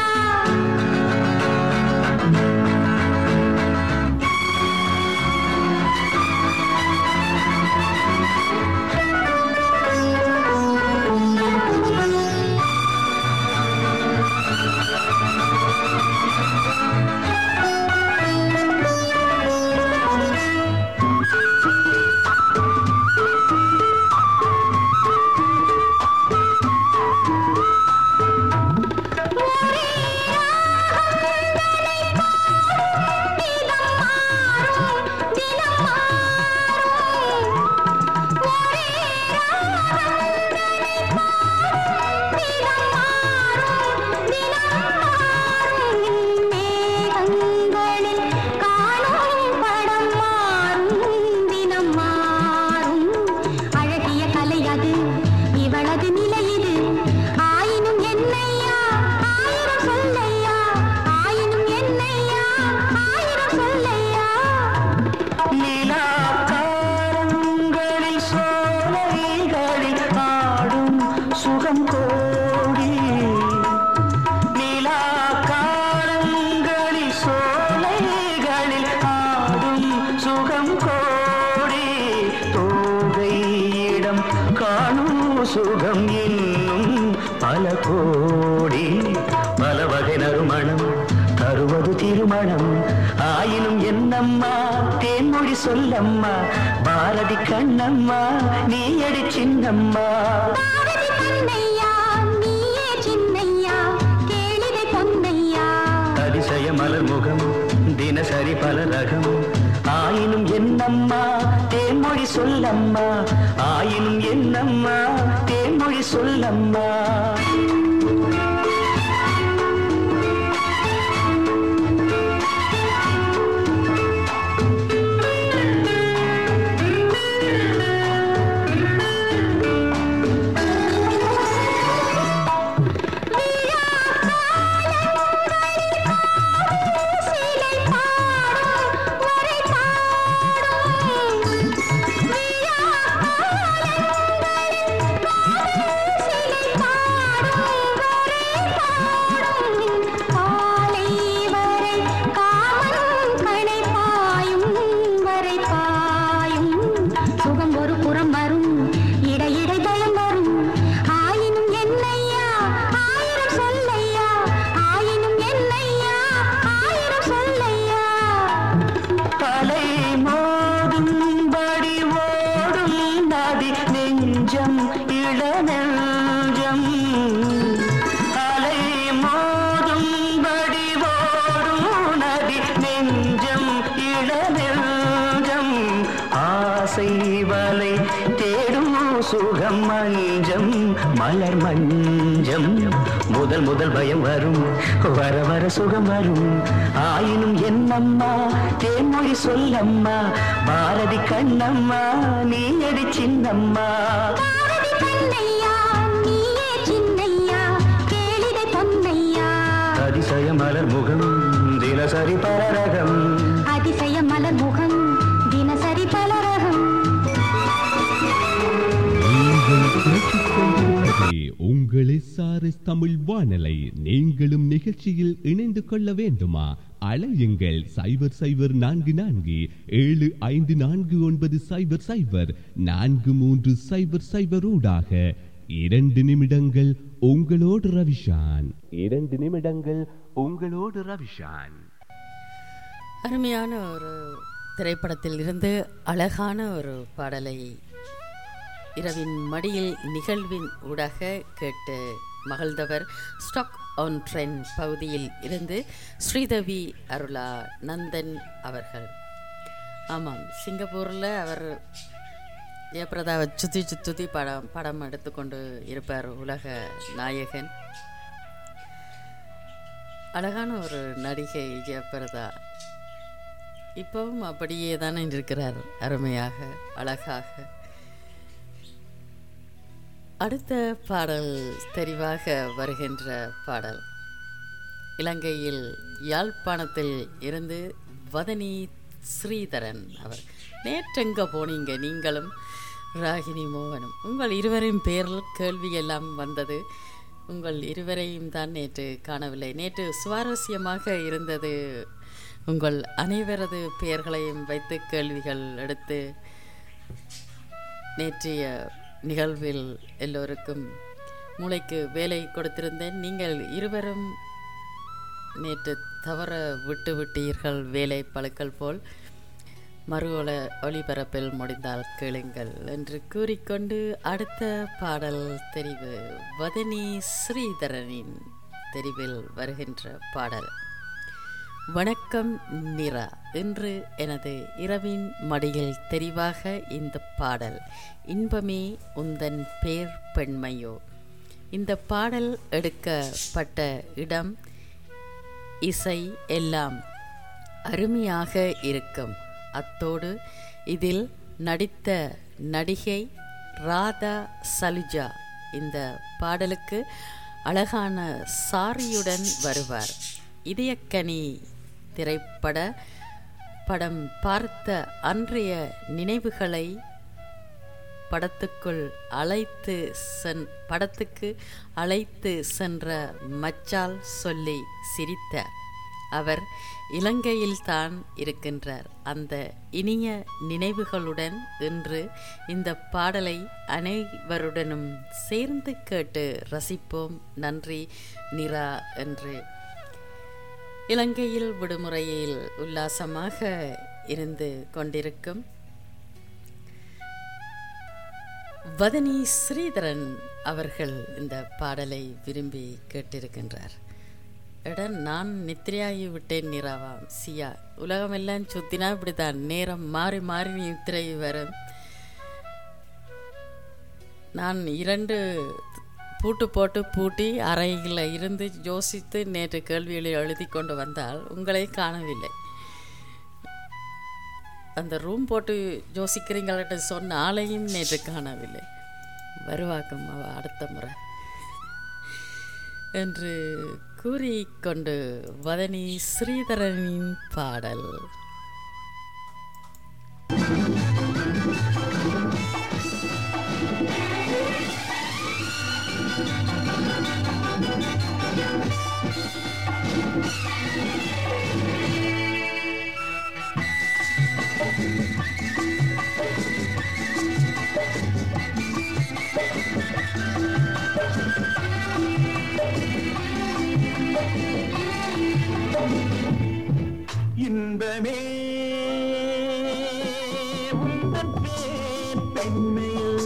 [SPEAKER 3] அழகிய கலை அது இவளது நிலை இது ஆயினும் என்னையா ஆயிரம் சொல்லையா ஆயினும் என்னையா ஆயிரம் சொல்லையா
[SPEAKER 7] நிலாக்காரங்களில் சோலைகளில் ஆடும் சுகம் கோடி நிலாக்காரங்களில் சோலைகளில் ஆடும் சுகம் கோடி தோகையிடம் காணும் சுகம் இன்னும் பல கோடி பல வகை நறுமணம் தருவது திருமணம் ஆயினும் என்னம்மா தேன்மொழி சொல்லம்மா பாரதி கண்ணம்மா நீ அடி சின்னம்மா
[SPEAKER 3] பாரதி கண்ணையா நீயே சின்னையா கேளிரை பொன்னையா
[SPEAKER 7] அதிசய மலர் முகம் தினசரி பல ரகம் ஆயினும் என்னம்மா தேன்மொழி சொல்லம்மா ஆயினும் என்னம்மா தேன்மொழி சொல்லம்மா
[SPEAKER 3] சிலை பாடும் வரை பாடும் விழா காலங்களில் சிலை பாடும்
[SPEAKER 7] ஆசை வலை தேடும் சுகம் மஞ்சம் மலர் மஞ்சம் முதல் முதல் பயம் வரும் வர வர சுகம் வரும் ஆயினும் என்னம்மா தேன்மொழி சொல்லம்மா பாரதி கண்ணம்மா நீ அடி சின்னம்மா
[SPEAKER 3] பாரதி கண்ணையா நீயே சின்னையா கேளிதை பொன்னையா
[SPEAKER 7] அதிசய மலர் முகம் தினசரி பரரகம்
[SPEAKER 3] அதிசய மலர் முகம் தினசரி பலரகம்
[SPEAKER 6] நீங்கள் கேட்டுக்கொண்டிருப்பது உங்கள் எஸ்ஆர்எஸ் தமிழ் வானலை நீங்களும் நிகழ்ச்சியில் இணைந்து கொள்ள வேண்டுமா அலையுங்கள் சைபர் சைபர் நான்கு நான்கு ஏழு ஐந்து நான்கு ஒன்பது சைபர் சைபர் நான்கு மூன்று சைபர் சைபர் ஊடாக இரண்டு நிமிடங்கள் உங்களோடு ரவிஷான் இரண்டு நிமிடங்கள் உங்களோடு ரவிஷான்
[SPEAKER 1] அருமையான ஒரு திரைப்படத்தில் இருந்து அழகான ஒரு பாடலை இரவின் மடியில் நிகழ்வின் ஊடாக கேட்டு மகிழ்ந்தவர் ஸ்டாக் ஆன் ட்ரென் பகுதியில் இருந்து ஸ்ரீதவி அருளா நந்தன் அவர்கள் ஆமாம் சிங்கப்பூரில் அவர் ஜெயபிரதாவை சுற்றி சுற்றி படம் படம் எடுத்துக்கொண்டு இருப்பார் உலக நாயகன் அழகான ஒரு நடிகை ஜெயபிரதா இப்பவும் அப்படியே தானே இருக்கிறார் அருமையாக அழகாக அடுத்த பாடல் தெரிவாக வருகின்ற பாடல் இலங்கையில் யாழ்ப்பாணத்தில் இருந்து வதனி ஸ்ரீதரன் அவர் நேற்றெங்க போனீங்க நீங்களும் ராகினி மோகனும் உங்கள் இருவரின் பேரில் கேள்வி எல்லாம் வந்தது உங்கள் இருவரையும் தான் நேற்று காணவில்லை நேற்று சுவாரஸ்யமாக இருந்தது உங்கள் அனைவரது பெயர்களையும் வைத்து கேள்விகள் எடுத்து நேற்றைய நிகழ்வில் எல்லோருக்கும் மூளைக்கு வேலை கொடுத்திருந்தேன் நீங்கள் இருவரும் நேற்று தவற விட்டு விட்டீர்கள் வேலை பழுக்கள் போல் மறு ஒல ஒளிபரப்பில் முடிந்தால் கேளுங்கள் என்று கூறிக்கொண்டு அடுத்த பாடல் தெரிவு வதனி ஸ்ரீதரனின் தெரிவில் வருகின்ற பாடல் வணக்கம் நிரா இன்று எனது இரவின் மடியில் தெரிவாக இந்த பாடல் இன்பமே உந்தன் பேர் பெண்மையோ இந்த பாடல் எடுக்கப்பட்ட இடம் இசை எல்லாம் அருமையாக இருக்கும் அத்தோடு இதில் நடித்த நடிகை ராதா சலுஜா இந்த பாடலுக்கு அழகான சாரியுடன் வருவார் இதயக்கனி திரைப்பட படம் பார்த்த அன்றைய நினைவுகளை படத்துக்குள் அழைத்து சென் படத்துக்கு அழைத்து சென்ற மச்சால் சொல்லி சிரித்த அவர் இலங்கையில்தான் இருக்கின்றார் அந்த இனிய நினைவுகளுடன் இன்று இந்த பாடலை அனைவருடனும் சேர்ந்து கேட்டு ரசிப்போம் நன்றி நிரா என்று இலங்கையில் விடுமுறையில் உல்லாசமாக இருந்து கொண்டிருக்கும் வதனி ஸ்ரீதரன் அவர்கள் இந்த பாடலை விரும்பி கேட்டிருக்கின்றார் இடம் நான் நித்திரையாகி விட்டேன் நிராவாம் சியா உலகமெல்லாம் சுத்தினா இப்படித்தான் நேரம் மாறி மாறி நித்திரை வரும் நான் இரண்டு பூட்டு போட்டு பூட்டி அறையில் இருந்து யோசித்து நேற்று கேள்விகளை எழுதி கொண்டு வந்தால் உங்களை காணவில்லை அந்த ரூம் போட்டு யோசிக்கிறீங்கள்ட்ட சொன்ன ஆளையும் நேற்று காணவில்லை வருவாக்கும் அவ அடுத்த முறை என்று கூறிக்கொண்டு வதனி ஸ்ரீதரனின் பாடல்
[SPEAKER 7] இன்பமே உந்தன் பேர் பெண்மையில்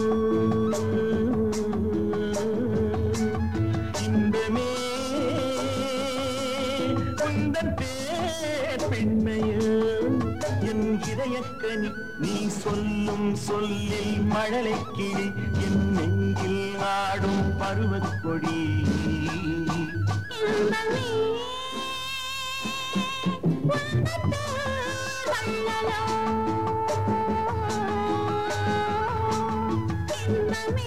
[SPEAKER 7] இன்பமே உந்தன் பேர் பெண்மையில் என் இதயக்கனி நீ சொல்லும் சொல்லில் மழலை கிளி என் நெஞ்சில் ஆடும் பருவக் கொடி
[SPEAKER 3] இன்பமே உன்னதே வள்ளலோ இன்பமே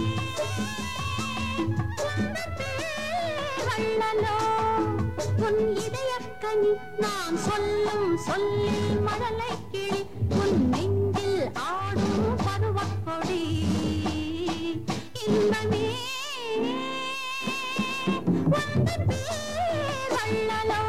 [SPEAKER 3] உன்னதே வள்ளலோ உன் இதயக்கனி நான் சொல்லும் சொல்லில் மழலை கிளி உன் நெஞ்சில் ஆடும் பருவக்கொடி இன்பமே வந்ததே வள்ளலோ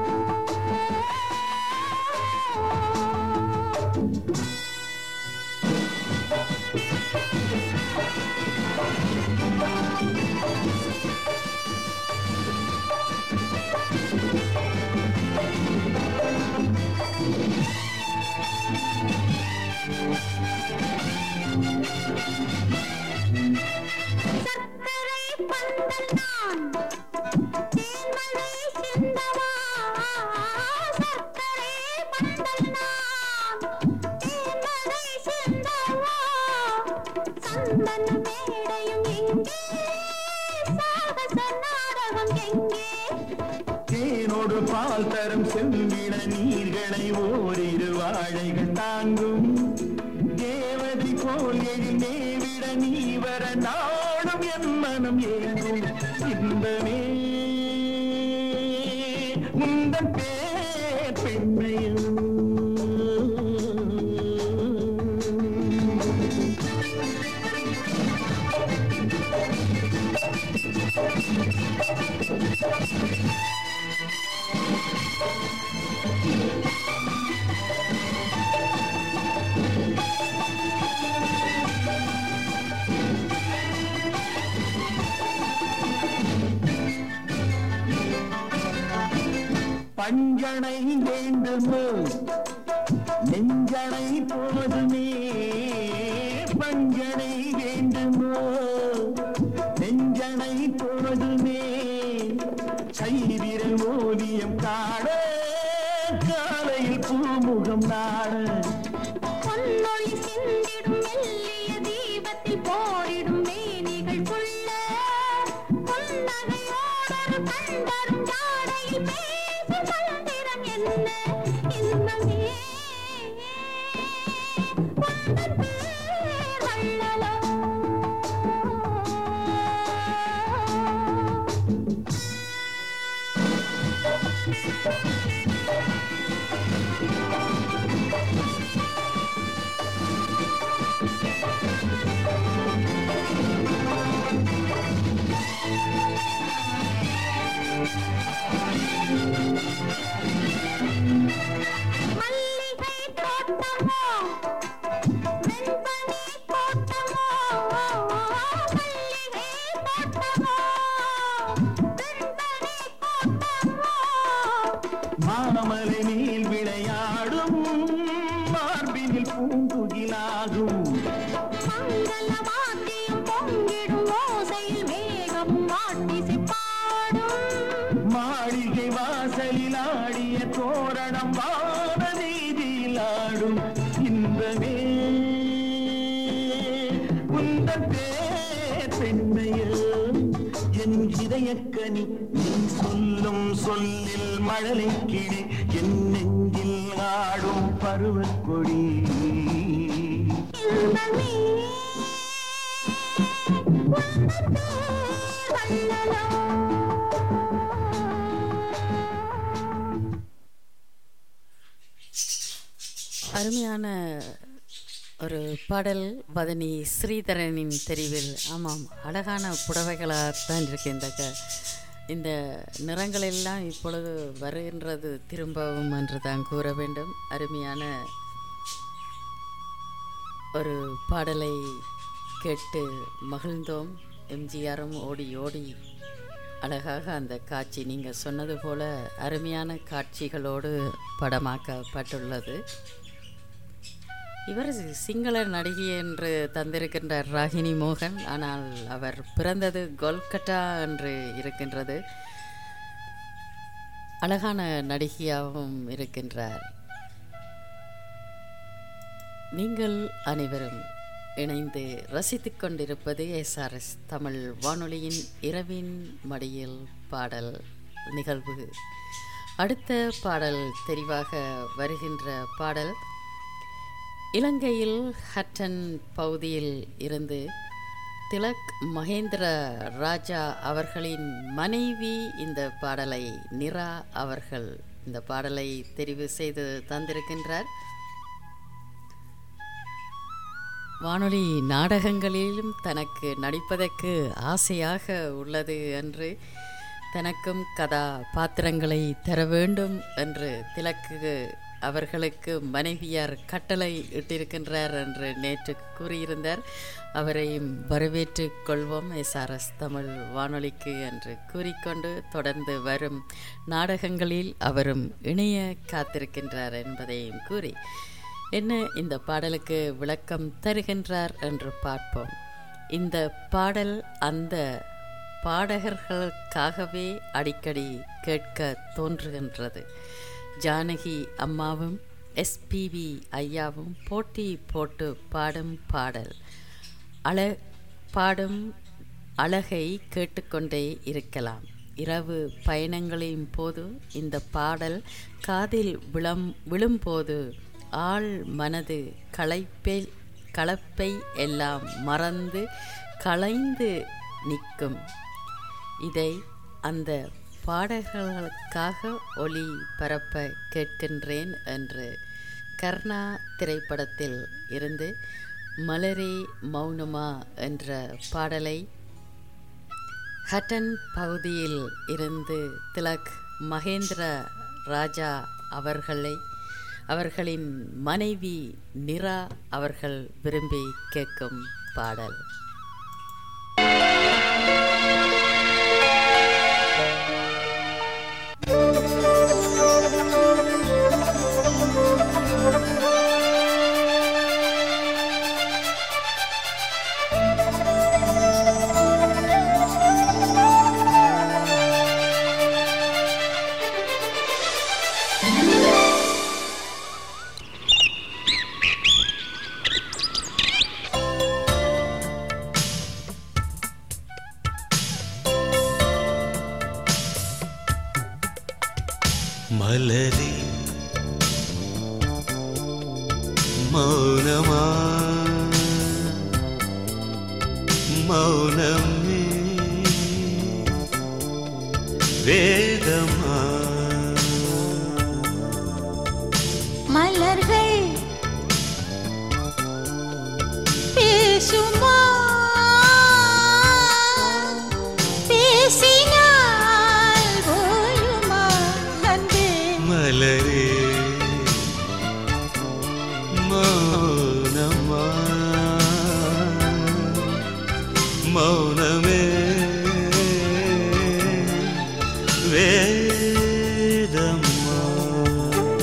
[SPEAKER 3] சர்க்கரை பந்தல் நான் தேன்மழை சிந்தவா சர்க்கரை பந்தல் நான் தேன்மழை சிந்தவா சந்தன மேடையும் எங்கே சாகச நாடகம் எங்கே
[SPEAKER 7] தேனோடு பால் தரும் செம்பிட நீர்களை ஓரிரு வாழைகள் தாங்கும் தேவதை போல் எழினேவிட நீ வர நாடும் என் மனம் ஏங்கும் இன்பமே உந்தன் பேர் பெண்மையும் பஞ்சனை வேண்டுமோ நெஞ்சனை போதுமே பஞ்சனை வேண்டுமோ நெஞ்சனை போதுமே கைவிரல் ஓவியம் காண காலையில் பூமுகம் நாட
[SPEAKER 3] பொன்னொழி சிந்திடும் மெல்லிய தீபத்தில் போரிடும் மேனிகள் கொள்ள புன்னகையோடொரு கண்டரும் ஜாடையில் பேசும் மந்திரம் என்ன இன்பமே உந்தன் பேர் வள்ளலோ மல்லிகை தோட்டமோ வெண்பனி தோட்டமோ மல்லிகை தோட்டமோ வெண்பனி தோட்டமோ
[SPEAKER 7] மாமலை நீல் விளையாடும் மார்பினில் பூங்குகிலாகும்
[SPEAKER 3] மங்கள வாத்தியம் பொங்கிடும் ஓசையில் மேகம் வாட்டிசை பாடும்
[SPEAKER 7] மாளிகை வாசலில் ஆடிய தோரணம் வான வீதியில் ஆடும் இன்பமே உந்தன் பேர் பெண்மையில் என் இதயக்கனி நீ சொல்லும் சொல்லில் மழலை கிளி என் நெஞ்சில் ஆடும் பருவக் கொடி
[SPEAKER 3] இன்பமே உந்தன் பேர் வள்ளலோ
[SPEAKER 1] அருமையான ஒரு பாடல் வதனி ஸ்ரீதரனின் தெரிவில் ஆமாம் அழகான புடவைகளாகத்தான் இருக்கு இந்த க இந்த நிறங்கள் எல்லாம் இப்பொழுது வருகின்றது திரும்பவும் என்று தான் கூற வேண்டும் அருமையான ஒரு பாடலை கேட்டு மகிழ்ந்தோம் எம்ஜிஆரும் ஓடி ஓடி அழகாக அந்த காட்சி நீங்கள் சொன்னது போல அருமையான காட்சிகளோடு படமாக்கப்பட்டுள்ளது இவர் சிங்கள நடிகை என்று தந்திருக்கின்றார் ராகினி மோகன் ஆனால் அவர் பிறந்தது கொல்கட்டா என்று இருக்கின்றது அழகான நடிகையாகவும் இருக்கின்றார் நீங்கள் அனைவரும் இணைந்து ரசித்துக் கொண்டிருப்பது எஸ்ஆர்எஸ் தமிழ் வானொலியின் இரவின் மடியில் பாடல் நிகழ்வு அடுத்த பாடல் தெரிவாக வருகின்ற பாடல் இலங்கையில் ஹட்டன் பகுதியில் இருந்து திலக் மகேந்திர ராஜா அவர்களின் மனைவி இந்த பாடலை நிரா அவர்கள் இந்த பாடலை தெரிவு செய்து தந்திருக்கின்றார் வானொலி நாடகங்களிலும் தனக்கு நடிப்பதற்கு ஆசையாக உள்ளது என்று தனக்கும் கதா பாத்திரங்களை தர வேண்டும் என்று திலக்கு அவர்களுக்கு மனைவியார் கட்டளை இட்டிருக்கின்றார் என்று நேற்று கூறியிருந்தார் அவரையும் வரவேற்றுக் கொள்வோம் எஸ்ஆர்எஸ் தமிழ் வானொலிக்கு என்று கூறிக்கொண்டு தொடர்ந்து வரும் நாடகங்களில் அவரும் இணைய காத்திருக்கின்றார் என்பதையும் கூறி என்ன இந்த பாடலுக்கு விளக்கம் தருகின்றார் என்று பார்ப்போம் இந்த பாடல் அந்த பாடகர்களுக்காகவே அடிக்கடி கேட்க தோன்றுகின்றது ஜானகி அம்மாவும் எஸ்பிவி ஐயாவும் போட்டி போட்டு பாடும் பாடல் அழ பாடும் அழகை கேட்டுக்கொண்டே இருக்கலாம் இரவு பயணங்களின் போது இந்த பாடல் காதில் விளம் விழும்போது ஆள் மனது களைப்பை கலப்பை எல்லாம் மறந்து களைந்து நிற்கும் இதை அந்த பாடகர்களுக்காக ஒளி பரப்ப கேட்கின்றேன் என்று கர்ணா திரைப்படத்தில் இருந்து மலரே மௌனமா என்ற பாடலை ஹட்டன் பகுதியில் இருந்து திலக் மகேந்திர ராஜா அவர்களை அவர்களின் மனைவி நிரா அவர்கள் விரும்பி கேட்கும் பாடல்
[SPEAKER 7] மலரே மௌனமா மௌனமே வேதமா
[SPEAKER 3] மலர்கள் பேசுமா பேசினால் ஓயுமா அன்பே
[SPEAKER 7] மலரே மௌனமா மௌனமே வேதமா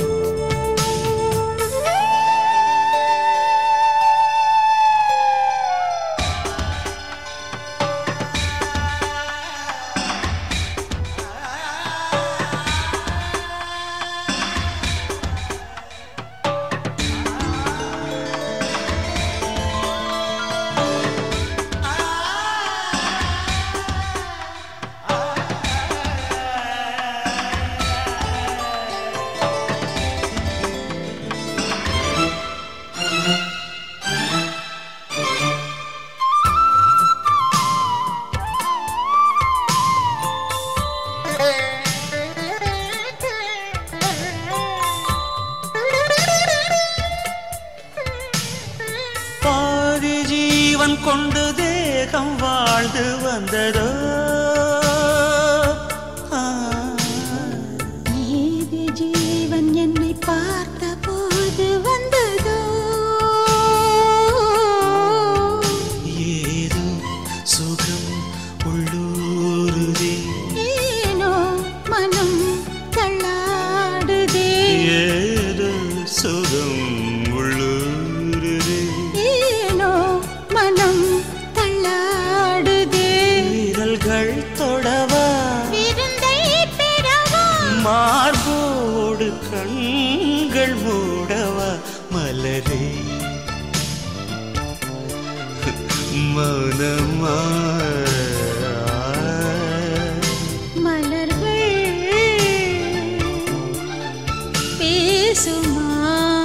[SPEAKER 7] பாதி ஜீவன் கொண்டு தேகம் வாழ்ந்து வந்ததோ ஆ,
[SPEAKER 3] நீதி ஜீவன் என்னை பார்த்த போது வந்ததோ
[SPEAKER 7] ஏதோ சுகம் உள்ளூருதே
[SPEAKER 3] ஏனோ மனம் தள்ளாடுதே
[SPEAKER 7] ஏதோ சுகம் உள்ளூருதே
[SPEAKER 3] ஏனோ மனம் தள்ளாடுதே
[SPEAKER 7] விரல்கள் தொடவா
[SPEAKER 3] விருந்தை பெறவா
[SPEAKER 7] மார்போடு கண்கள் மூடவா மலரே மௌனமா
[SPEAKER 3] மலர்கள் பேசுமா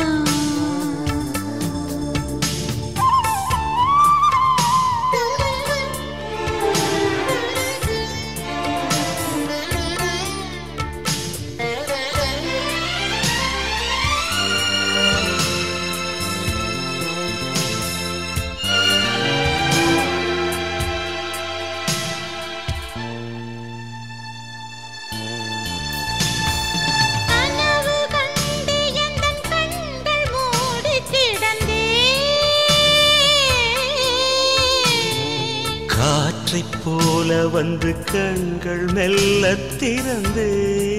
[SPEAKER 3] கனவு கண்டு எந்தன் கண்கள் மூடிக் கிடந்தேன்.
[SPEAKER 7] காற்றைப் போல வந்து கண்கள் மெல்ல திறந்து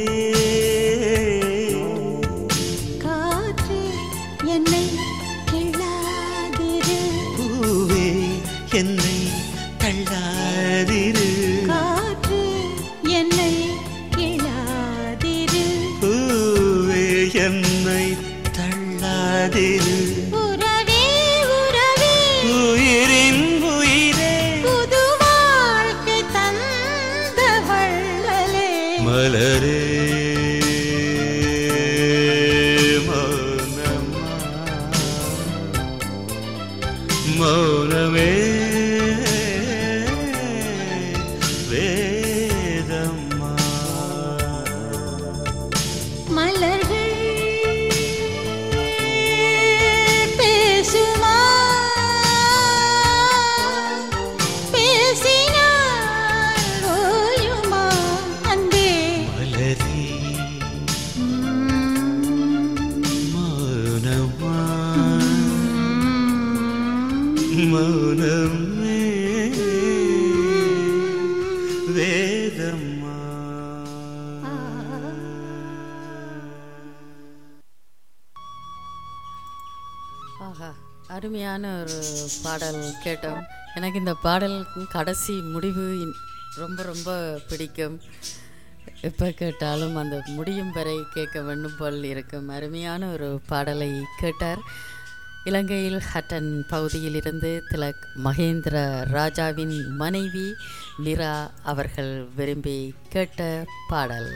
[SPEAKER 3] காற்றே என்னை கிள்ளாதிரு.
[SPEAKER 7] பூவே என்னை தள்ளாதிரு
[SPEAKER 3] காற்றே என்னை கிள்ளாதிரு.
[SPEAKER 7] பூவே என்னை தள்ளாதிரு
[SPEAKER 3] உறவே, உறவே,
[SPEAKER 7] உயிரின் உயிரே
[SPEAKER 3] புது வாழ்க்கை தந்த வள்ளலே.
[SPEAKER 7] மலரே மௌனமா மௌனமே வேதம்மா
[SPEAKER 3] மலர்கள் பேசுமா பேசினால் ஓயுமா அன்பே
[SPEAKER 7] மலரே மௌனமா மௌனமே வேதம்மா
[SPEAKER 1] ஆஹா அருமையான ஒரு பாடல் கேட்டோம் எனக்கு இந்த பாடல் கடைசி முடிவு இன்- ரொம்ப ரொம்ப பிடிக்கும் எப்போ கேட்டாலும் அந்த முடியும் வரை கேட்க வேண்டும் போல் இருக்கும் அருமையான ஒரு பாடலை கேட்டார் இலங்கையில் ஹட்டன் பகுதியிலிருந்து திலக் மகேந்திர ராஜாவின் மனைவி நிரா அவர்கள் விரும்பி கேட்ட பாடல்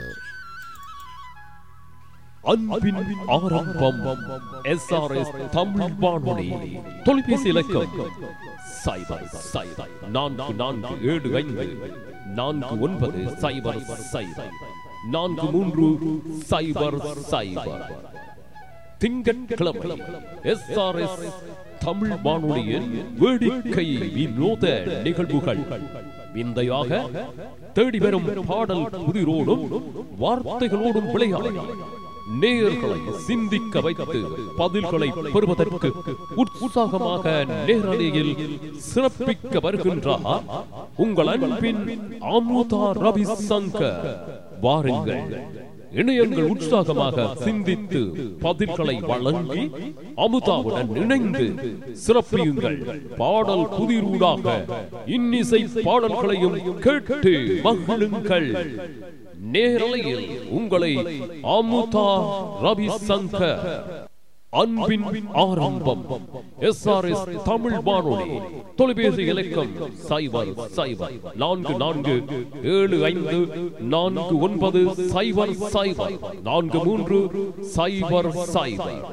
[SPEAKER 8] அன்பின் ஆரம்பம் எஸ்ஆர்எஸ் தமிழ் வானொலி தொலைபேசி இலக்கம் சைபர் சைபர் நான்கு நான்கு ஏழு ஐந்து நான்கு ஒன்பது சைபர் சைபர் நான்கு மூன்று சைபர் சைபர் திங்கட்கிழமை எஸ்ஆர்எஸ் தமிழ் வானொலியில் வேடிக்கை வினோத நிகழ்வுகள் விந்தையாக தேடி வரும் பாடல் புதிரோடும் வார்த்தைகளோடும் விளையாடி நேயர்களை சிந்திக்க வைத்து பதில்களை பெறுவதற்கு உற்சாகமாக நேரலையில் சிறப்பிக்க வருகின்றார் உங்கள் அன்பின் அமுதா ரவிசங்கர் வாருங்கள் இணையங்கள் உற்சாகமாக சிந்தித்து பதில்களை வழங்கி அமுதாவுடன் இணைந்து சிறப்பியுங்கள் பாடல் புதிரூடாக இன்னிசை பாடல்களையும் கேட்டு மகிழுங்கள் நேரலையில் உங்களை அமுதா ரவிசங்கர் அன்பின் ஆரம்பம் எஸ் ஆர் எஸ் தமிழ் வானொலி தொலைபேசி இலக்கம் சைபர் சைபர் நான்கு நான்கு ஏழு ஐந்து நான்கு ஒன்பது சைபர் சைபர் நான்கு மூன்று சைபர் சைபர்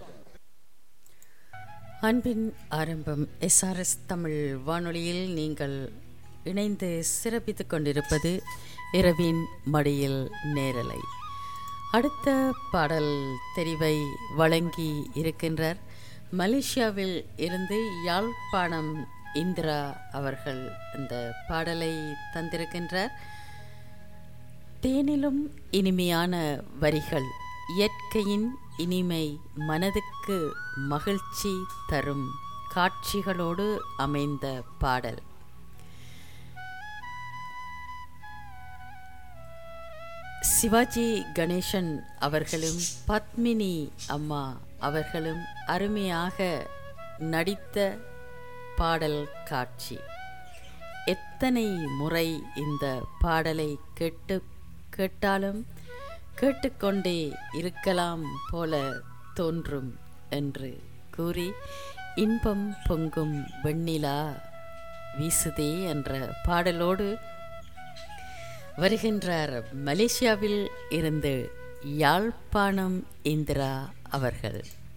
[SPEAKER 1] அன்பின் ஆரம்பம் எஸ்ஆர்எஸ் தமிழ் வானொலியில் நீங்கள் இணைந்து சிறப்பித்துக் கொண்டிருப்பது இரவின் மடியில் நேரலை அடுத்த பாடல் தெரிவை வழங்கி இருக்கின்றார் மலேசியாவில் இருந்து யாழ்ப்பாணம் இந்திரா அவர்கள் இந்த பாடலை தந்திருக்கின்றார் தேனிலும் இனிமையான வரிகள் இயற்கையின் இனிமை மனதுக்கு மகிழ்ச்சி தரும் காட்சிகளோடு அமைந்த பாடல் சிவாஜி கணேசன் அவர்களும் பத்மினி அம்மா அவர்களும் அருமையாக நடித்த பாடல் காட்சி எத்தனை முறை இந்த பாடலை கேட்டு கேட்டாலும் கேட்டுக்கொண்டே இருக்கலாம் போல தோன்றும் என்று கூறி இன்பம் பொங்கும் வெண்ணிலா வீசுதே என்ற பாடலோடு வருகின்றார் மலேசியாவில் இருந்து யாழ்ப்பாணம் இந்திரா அவர்கள்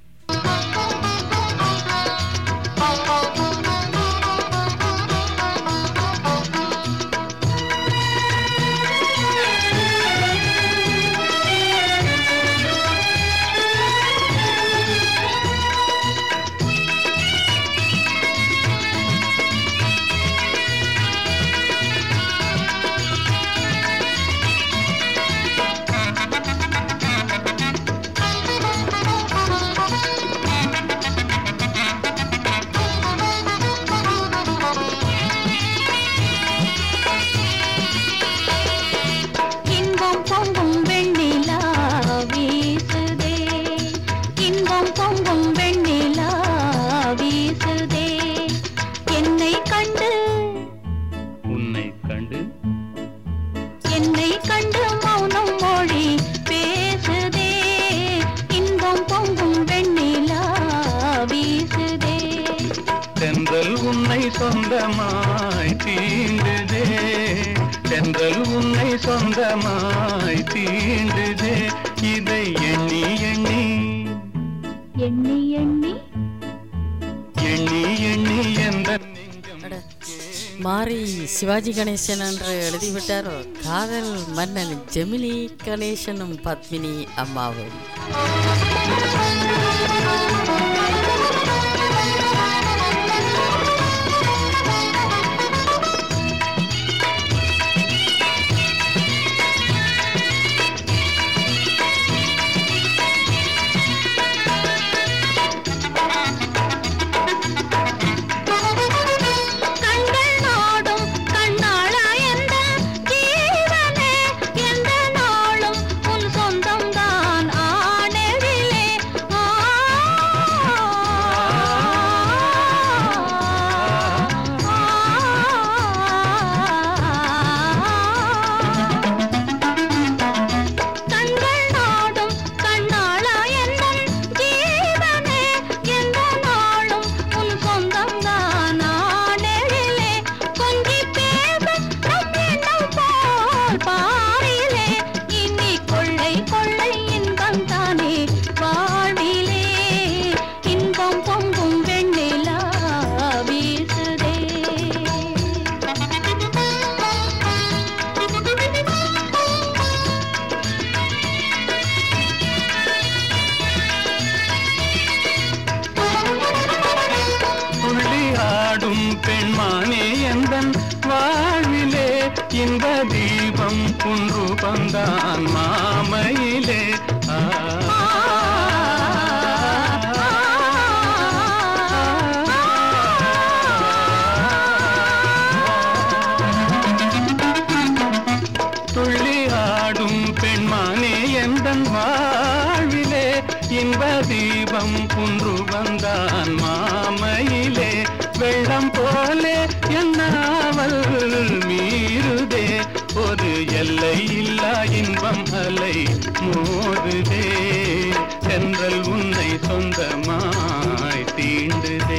[SPEAKER 3] இன்பம் பொங்கும் வெண்ணிலா வீசுதே இன்பம் பொங்கும் வெண்ணிலா வீசுதே என்னை கண்டு
[SPEAKER 2] உன்னை கண்டு
[SPEAKER 3] என்னை கண்டு மௌனம் மொழி பேசுதே இன்பம் பொங்கும் வெண்ணிலா வீசுதே
[SPEAKER 2] தென்றல் உன்னை சொந்தமாய் தீண்டுதே தென்றல் உன்னை சொந்தமாய் தீண்டுதே இதை எண்ணி எண்ணி
[SPEAKER 3] எண்ணி எண்ணி
[SPEAKER 2] எண்ணி எண்ணி எந்த நெஞ்சம்
[SPEAKER 1] அட, மாறி சிவாஜி கணேசன் என்று எழுதிவிட்டாரோ காதல் மன்னன் ஜெமினி கணேசனும் பத்மினி அம்மாவும்
[SPEAKER 3] கண்கள் நாடும் கண்ணாளா எந்த ஜீவனே எந்த நாளும் உன் சொந்தம் தான் ஆனெழிலே ஆ கண்கள் நாடும் கண்ணாளா எந்தன் ஜீவனே எந்த நாளும் உன் சொந்தம் தான் ஆனெழிலே கொஞ்சி பேச நம் எண்ணம் போல் பாரிலே இனி கொள்ளை கொள்ளை இன்பம் தானே வாழ்விலே இன்பம் பொங்கும் வெண்ணிலா வீசுதே
[SPEAKER 2] துள்ளி ஆடும் பெண்மானே எந்தன் வாழ்விலே இந்த தீபம் குன்று பந்தான் மாமையிலே ஆ. துள்ளி ஆடும் பெண்மானே எந்தன் வாழ்விலே இன்ப தீபம் குன்று வந்தான் மாமையிலே வெள்ளம் போலே என்னாவல் மீறுதே ஒரு எல்லை இல்லா இன்பம் அலை மோதுதே தென்றல் உன்னை சொந்தமாய் தீண்டுதே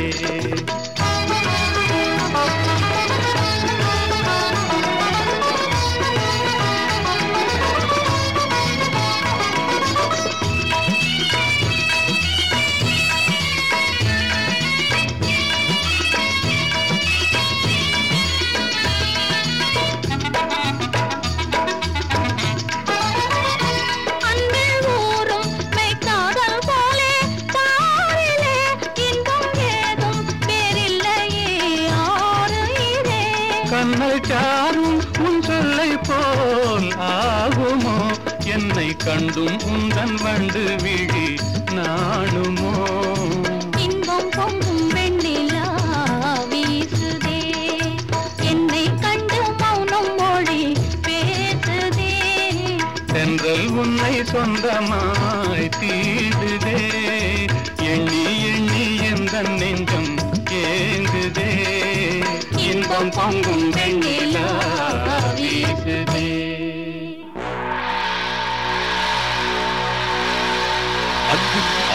[SPEAKER 3] அன்பில் ஊறும் மெய்க்காதல் போலே பாரிலே இன்பம் ஏதும் வேறில்லையே ஆறு இதே
[SPEAKER 2] கண்ணல் சாரும் உன் சொல்லை போல் ஆகுமோ என்னை கண்டும் உந்தன் வண்டு விழி நாணுமோ
[SPEAKER 3] இன்பம் பொங்கும் வெண்ணிலா வீசுதே என்னை கண்டு மௌனம் மொழி பேசுதே
[SPEAKER 2] தென்றல் உன்னை சொந்தமாய் தீடுதே எண்ணி எண்ணி எந்த நெஞ்சம் ஏங்குதே இன்பம் பொங்கும் வெண்ணிலா வீசுதே
[SPEAKER 8] அன்பின்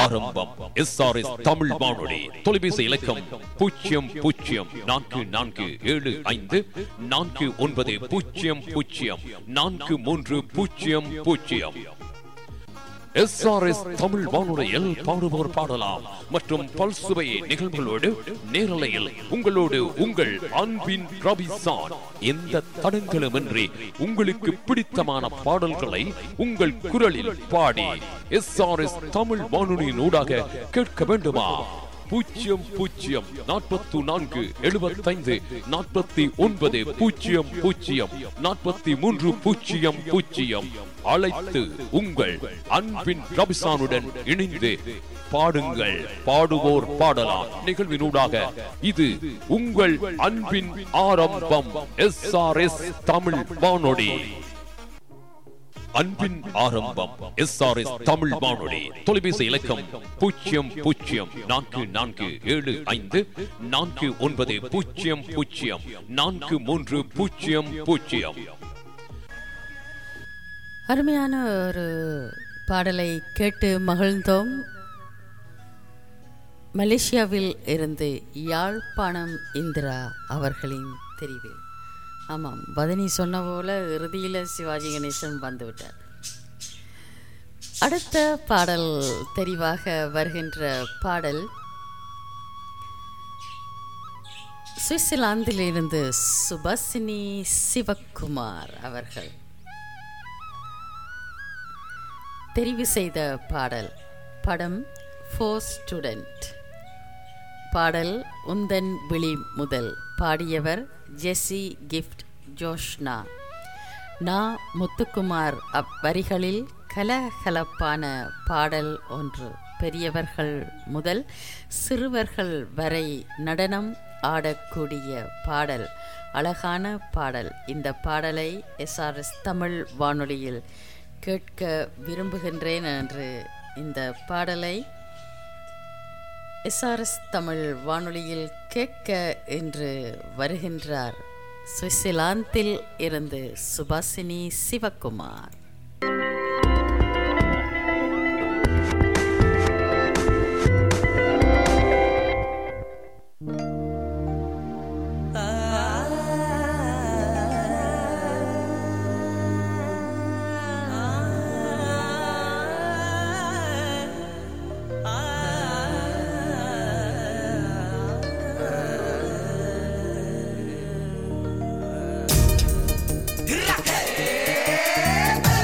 [SPEAKER 8] ஆரம்பம் எஸ்ஆர்எஸ் தமிழ் வானொலி தொலைபேசி இலக்கம் பூஜ்ஜியம் பூஜ்ஜியம் நான்கு நான்கு ஏழு ஐந்து நான்கு ஒன்பது பூஜ்ஜியம் பூஜ்ஜியம் நான்கு மூன்று பூஜ்ஜியம் பூஜ்ஜியம் எஸ்ஆர்எஸ் தமிழ் வானொலியில் பாடுவோர் பாடலாம் மற்றும் பல்சுவை நிகழ்வுகளோடு நேரலையில் உங்களோடு உங்கள் அன்பின் ரபிசான் எந்த தடங்களுமின்றி உங்களுக்கு பிடித்தமான பாடல்களை உங்கள் குரலில் பாடி எஸ்ஆர்எஸ் தமிழ் வானொலியின் ஊடாக கேட்க வேண்டுமா பூஜ்ஜியம் பூஜ்ஜியம் நாற்பத்தி நான்கு எழுபத்தைந்து நாற்பத்தி ஒன்பது பூஜ்ஜியம் பூஜ்ஜியம் நாற்பத்தி மூன்று பூஜ்ஜியம் பூஜ்ஜியம் அழைத்து உங்கள் அன்பின் ரபிசானுடன் இணைந்து பாடுங்கள் பாடுவோர் பாடலாம் நிகழ்வினூடாக இது உங்கள் அன்பின் ஆரம்பம் எஸ் ஆர் எஸ் தமிழ் வானொலி அன்பின் ஆரம்பம் எஸ் ஆர் எஸ் தமிழ் வானொலி தொலைபேசி இலக்கம் பூஜ்ஜியம் பூஜ்ஜியம் நான்கு நான்கு ஏழு ஐந்து நான்கு ஒன்பது பூஜ்ஜியம் பூஜ்ஜியம் நான்கு மூன்று பூஜ்ஜியம் பூஜ்ஜியம்
[SPEAKER 1] அருமையான ஒரு பாடலை கேட்டு மகிழ்ந்தோம் மலேசியாவில் இருந்து யாழ்ப்பாணம் இந்திரா அவர்களின் தெரிவில் ஆமாம் பதனி சொன்ன போல இறுதியில் சிவாஜி கணேசன் வந்துவிட்டார் அடுத்த பாடல் தெரிவாக வருகின்ற பாடல் சுவிட்சர்லாந்திலிருந்து சுபாசினி சிவக்குமார் அவர்கள் தெரிவு செய்த பாடல் படம் ஃபோர் ஸ்டூடெண்ட் பாடல் உந்தன் விழி முதல் பாடியவர் ஜெஸ்ஸி கிஃப்ட் ஜோஷ்னா நா முத்துக்குமார் அவ்வரிகளில் கலகலப்பான பாடல் ஒன்று பெரியவர்கள் முதல் சிறுவர்கள் வரை நடனம் ஆடக்கூடிய பாடல் அழகான பாடல் இந்த பாடலை எஸ்ஆர்எஸ் தமிழ் வானொலியில் கேட்க விரும்புகின்றேன் என்று இந்த பாடலை எஸ்ஆர்எஸ் தமிழ் வானொலியில் கேட்க என்று வருகின்றார் சுவிட்சர்லாந்தில் இருந்து சுபாசினி சிவகுமார்
[SPEAKER 9] Hey!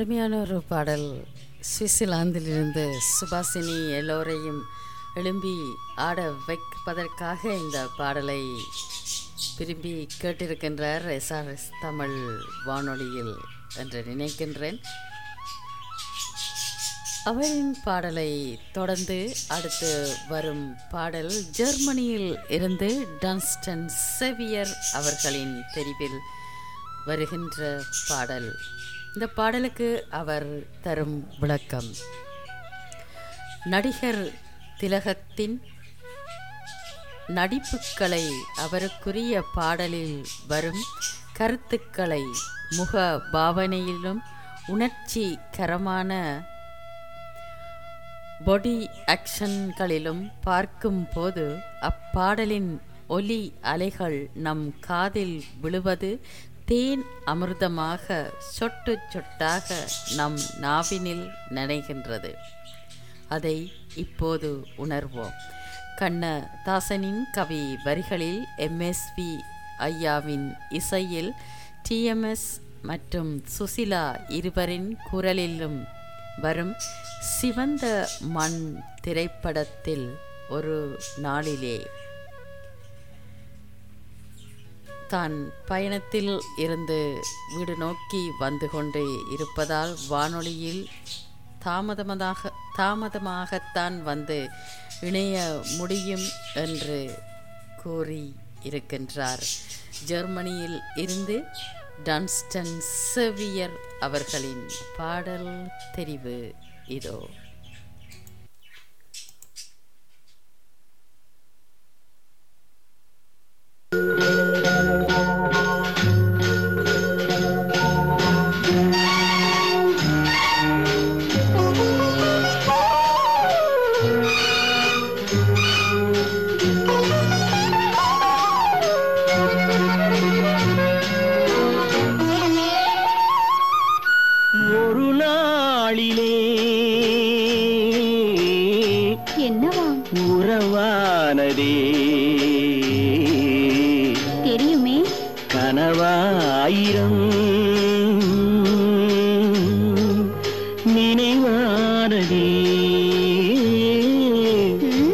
[SPEAKER 1] அருமையான ஒரு பாடல் சுவிட்சர்லாந்திலிருந்து சுபாசினி எல்லோரையும் எழும்பி ஆட வைப்பதற்காக இந்த பாடலை விரும்பி கேட்டிருக்கின்றார் எஸ்ஆர்எஸ் தமிழ் வானொலியில் என்று நினைக்கின்றேன் அவரின் பாடலை தொடர்ந்து அடுத்து வரும் பாடல் ஜெர்மனியில் இருந்து டான்ஸ்டன் செவியர் அவர்களின் தெரிவில் வருகின்ற பாடல் இந்த பாடலுக்கு அவர் தரும் விளக்கம் நடிகர் திலகத்தின் நடிப்புக்களை அவருக்குரிய பாடலில் வரும் கருத்துக்களை முக பாவனையிலும் உணர்ச்சிகரமான பொடி ஆக்ஷன்களிலும் பார்க்கும்போது அப்பாடலின் ஒலி அலைகள் நம் காதில் விழுவது தேன் அமிர்தமாக சொட்டு சொட்டாக நம் நாவினில் நனைகின்றது அதை இப்போது உணர்வோம் கண்ணதாசனின் கவி வரிகளில் எம்எஸ்வி ஐயாவின் இசையில் டிஎம்எஸ் மற்றும் சுசிலா இருவரின் குரலிலும் வரும் சிவந்த மண் திரைப்படத்தில் ஒரு நாளிலே தான் பயணத்தில் இருந்து வீடு நோக்கி வந்து கொண்டு இருப்பதால் வானொலியில் தாமதமாக தாமதமாகத்தான் வந்து இணைய முடியும் என்று கூறி இருக்கின்றார் ஜெர்மனியில் இருந்து டான்ஸ்டன் செவியர் அவர்களின் பாடல் தெரிவு இதோ
[SPEAKER 2] ஒரு நாளிலே
[SPEAKER 3] என்னவா
[SPEAKER 2] உறவானதே
[SPEAKER 3] தெரியுமே
[SPEAKER 2] கனவாயிரம் நினைவானதே
[SPEAKER 3] ம்?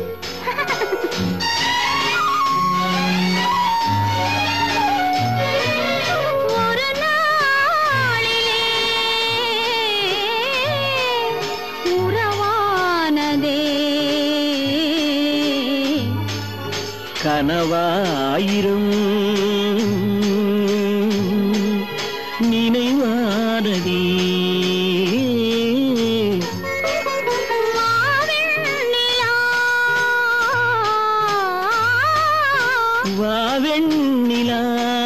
[SPEAKER 3] ஒரு நாளிலே உறவானதே
[SPEAKER 2] கனவாயிரம் நினைவானதே
[SPEAKER 3] மாவெண்ணிலா
[SPEAKER 2] வாவெண்ணிலா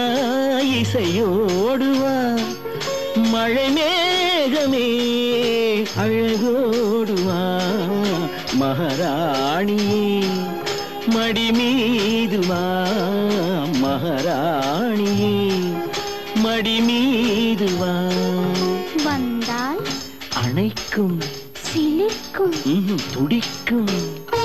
[SPEAKER 2] இசையோடுவா மழை மேகமே அழகோடுவா மகாராணியே மடி மீதுவா மகாராணியே மடி மீதுவா
[SPEAKER 3] வந்தால்
[SPEAKER 2] அணைக்கும்
[SPEAKER 3] சிலிர்க்கும்
[SPEAKER 2] ம்ஹும், துடிக்கும்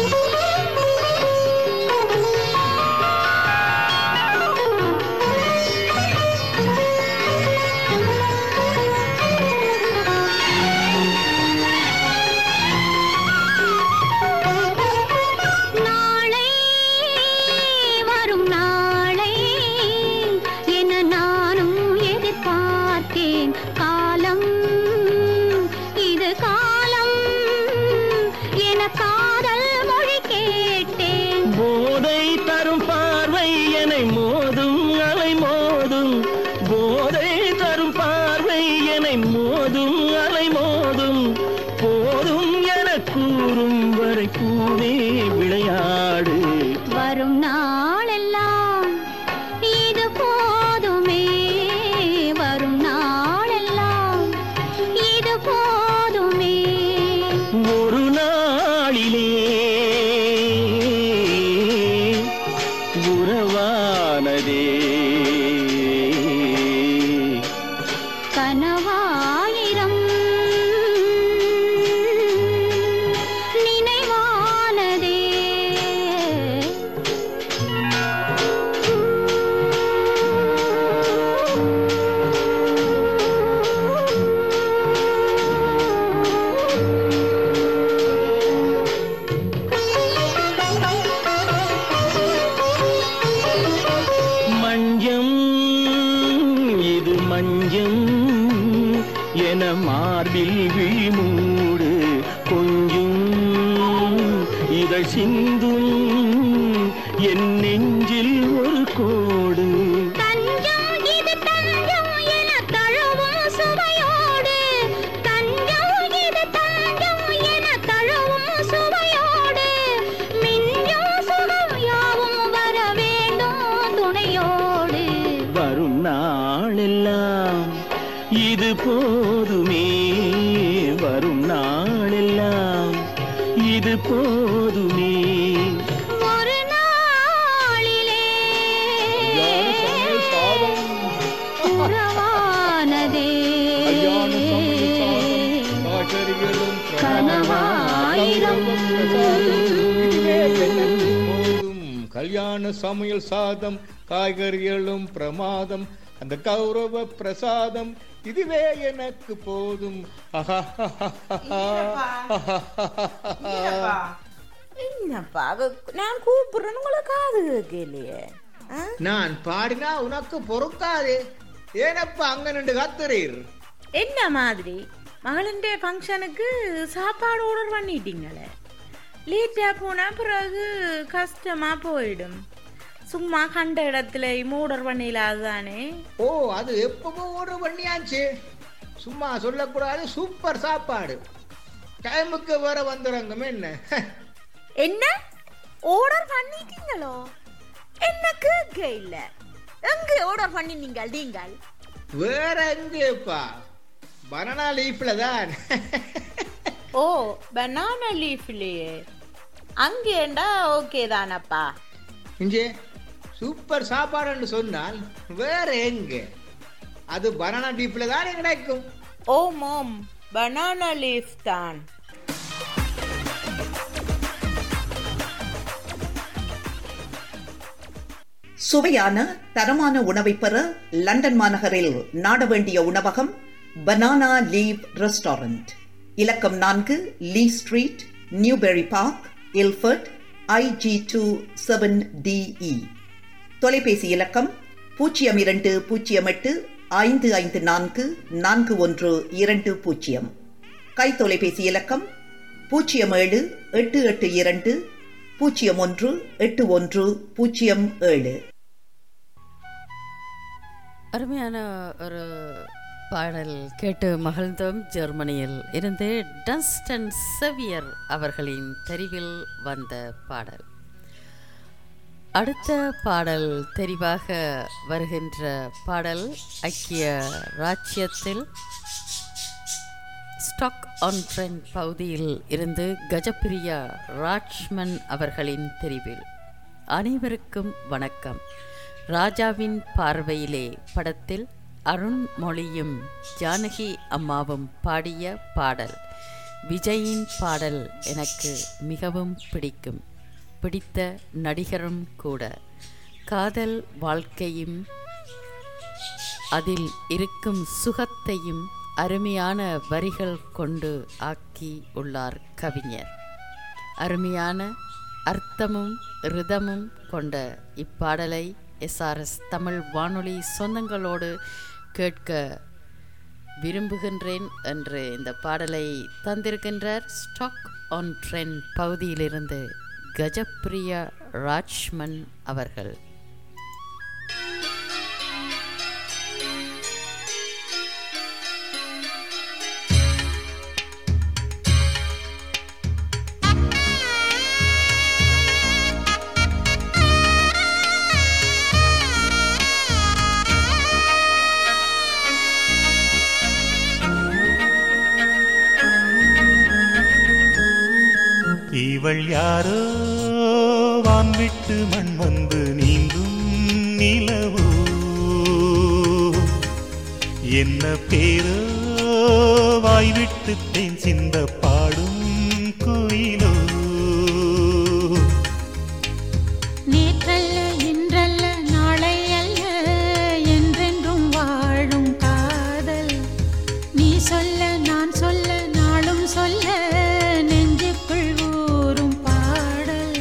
[SPEAKER 3] நாளை வரும் நாளை என நானும் எதிர்பார்த்தேன் காலம் இது காலம் என காதல் மொழி கேட்டேன்
[SPEAKER 2] போதை தரும் பார்வை என்னை மோதும் அலை மோதும் போதை தரும் பார்வை என்னை மோதும் அலை மோதும் போதும் என கூறும் வரை பூவே விளையாடு
[SPEAKER 3] வரும் நாளெல்லாம் இது போதுமே வரும் நாளெல்லாம் இது போதுமே
[SPEAKER 2] ஒரு நாளிலே உறவானதே
[SPEAKER 3] கனவாயிரம் நினைவானதே
[SPEAKER 2] சிந்தும் என் நெஞ்சில் ஒரு கோடு
[SPEAKER 3] தஞ்சம் இது தஞ்சம் என தழுவும் சுவையோடு தஞ்சம் இது தஞ்சம் என தழுவும் சுவையோடு மிஞ்சும் சுகம் யாவும் வர வேண்டும் துணையோடு
[SPEAKER 2] வரும் நாளெல்லாம் இது போதுமே வரும் நாளெல்லாம் இது போதுமே
[SPEAKER 3] ஒரு நாளிலே உறவானதே கனவாயிரம்
[SPEAKER 5] போதும் கல்யாண சமையல் சாதம் காய்கறிகளும் பிரமாதம் அந்த கௌரவ பிரசாதம் இதுவே எனக்கு போதும்
[SPEAKER 9] என்னப்பா அவ- நான் கூப்பிடுறேன்னு உங்களை காது கேட்கலையே ஆ?
[SPEAKER 5] நான் பாடினா உனக்கு பொறுக்காது ஏனப்பா அங்க நின்று கத்துறீர்
[SPEAKER 9] என்ன மாதிரி மகளின்டைய ஃபங்க்ஷனுக்கு சாப்பாடு ஆர்டர் பண்ணிட்டீங்களே லேட்டாக போனால் பிறகு கஷ்டமாக போயிடும் சும்மா கண்ட இடத்துல ஆர்டர் பண்ணிடலாது தானே
[SPEAKER 5] ஓ அது எப்பவோ ஆர்டர் பண்ணியாச்சு சும்மா சொல்லக்கூடாது சூப்பர் சாப்பாடு டைமுக்கு வர வந்துடுறங்க என்ன
[SPEAKER 9] என்ன ஆர்டர் பண்ணிட்டீங்களோ என்ன கேட்க இல்லை எங்கே ஆர்டர் பண்ணினீங்க நீங்கள்
[SPEAKER 5] வேற எங்கேப்பா பனானா லீஃப்ல தான்
[SPEAKER 9] ஓ பனானா லீஃப்லையே அங்கேண்டா ஓகே தானப்பா
[SPEAKER 5] இங்கே சூப்பர் சாப்பாடுன்னு சொன்னால் வேற எங்க அது பனானா லீஃப்ல தான் கிடைக்கும்
[SPEAKER 9] ஓம் ஓம் பனானா லீஃப் தான்
[SPEAKER 10] சுவையான தரமான உணவை பெற லண்டன் மாநகரில் நாட வேண்டிய உணவகம் பனானா லீவ் ரெஸ்டாரண்ட் இலக்கம் நான்கு Lee Street Newbury Park Ilford IG two seven DE தொலைபேசி இலக்கம் பூஜ்ஜியம் இரண்டு பூஜ்ஜியம் எட்டு ஐந்து ஐந்து நான்கு நான்கு ஒன்று இரண்டு பூஜ்ஜியம் கை தொலைபேசி இலக்கம் பூஜ்ஜியம் ஏழு எட்டு எட்டு இரண்டு பூஜ்ஜியம் ஒன்று எட்டு ஒன்று பூஜ்ஜியம் ஏழு
[SPEAKER 1] அருமையான ஒரு பாடல் கேட்டு மகிழ்ந்தோம் ஜெர்மனியில் இருந்து டஸ்டன் செவியர் அவர்களின் தெரிவில் வந்த பாடல் அடுத்த பாடல் தெரிவாக வருகின்ற பாடல் ஐக்கிய ராச்சியத்தில் ஸ்டாக் ஆன் ட்ரெண்ட் பகுதியில் இருந்து கஜப்பிரியா ராஜ்மன் அவர்களின் தெரிவில் அனைவருக்கும் வணக்கம் ராஜாவின் பார்வையிலே படத்தில் அருண்மொழியும் ஜானகி அம்மாவும் பாடிய பாடல் விஜயின் பாடல் எனக்கு மிகவும் பிடிக்கும் பிடித்த நடிகரும் கூட காதல் வாழ்க்கையும் அதில் இருக்கும் சுகத்தையும் அருமையான வரிகள் கொண்டு ஆக்கி உள்ளார் கவிஞர் அருமையான அர்த்தமும் ரிதமும் கொண்ட இப்பாடலை எஸ்ஆர்எஸ் தமிழ் வானொலி சொந்தங்களோடு கேட்க விரும்புகின்றேன் என்று இந்த பாடலை தந்திருக்கின்றார் ஸ்டாக் ஆன் ட்ரெண்ட் பகுதியிலிருந்து கஜப்பிரியா ராஜ்மன் அவர்கள்
[SPEAKER 7] இவள் யாரோ வான் விட்டு மண் வந்து நீந்தும் நிலவோ என்ன பேரோ வாய் விட்டு தேன் சிந்த பாடும் கோயிலோ
[SPEAKER 3] நேற்றல்ல இன்றல்ல நாளை அல்ல என்றென்றும் வாழும் காதல் நீ சொல்ல நான் சொல்ல நாளும் சொல்ல நெஞ்சுக்குள் ஊறும் பாடல்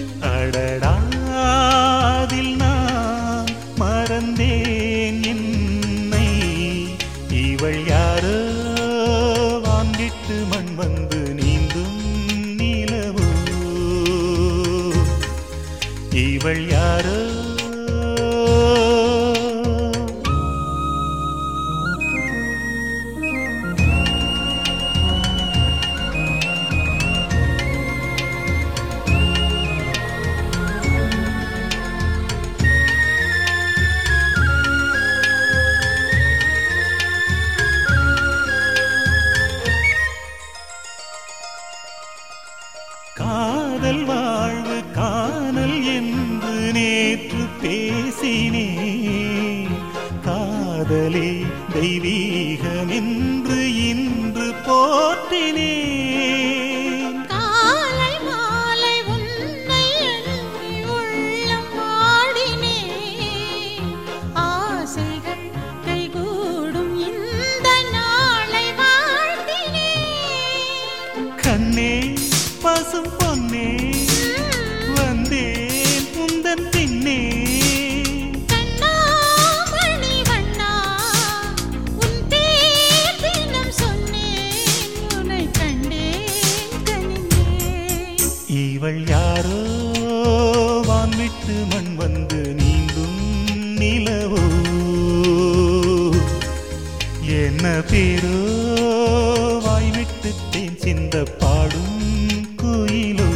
[SPEAKER 7] அடடாதில் நான் மறந்தேன் என்னை இவள் யாரோ வான் விட்டு மண் வந்து இவள் யாரோ காதல் வாழ்வு காணல் என்று நேற்று பேசினேன் காதலே தெய்வீகம் என்று இன்று போற்றினேன்
[SPEAKER 3] காலை மாலை உன்னை எண்ணி உள்ளம் வாடினேன் ஆசைகள் கைகூடும் இந்த நாளை வாழ்த்தினேன்
[SPEAKER 7] கண்ணே பசும் பொன்னே வந்தேன் உந்தன் பின்னே
[SPEAKER 3] கண்ணாமணி வண்ணா உன் பேர் தினம் சொன்னேன் உன்னை கண்டேன் கனிந்தேன்
[SPEAKER 7] இவள் யாரோ வான்விட்டு மண் வந்து நீந்தும் நிலவோ என்ன பேரோ வாய்விட்டு தேன் சிந்த பாடும் குயிலோ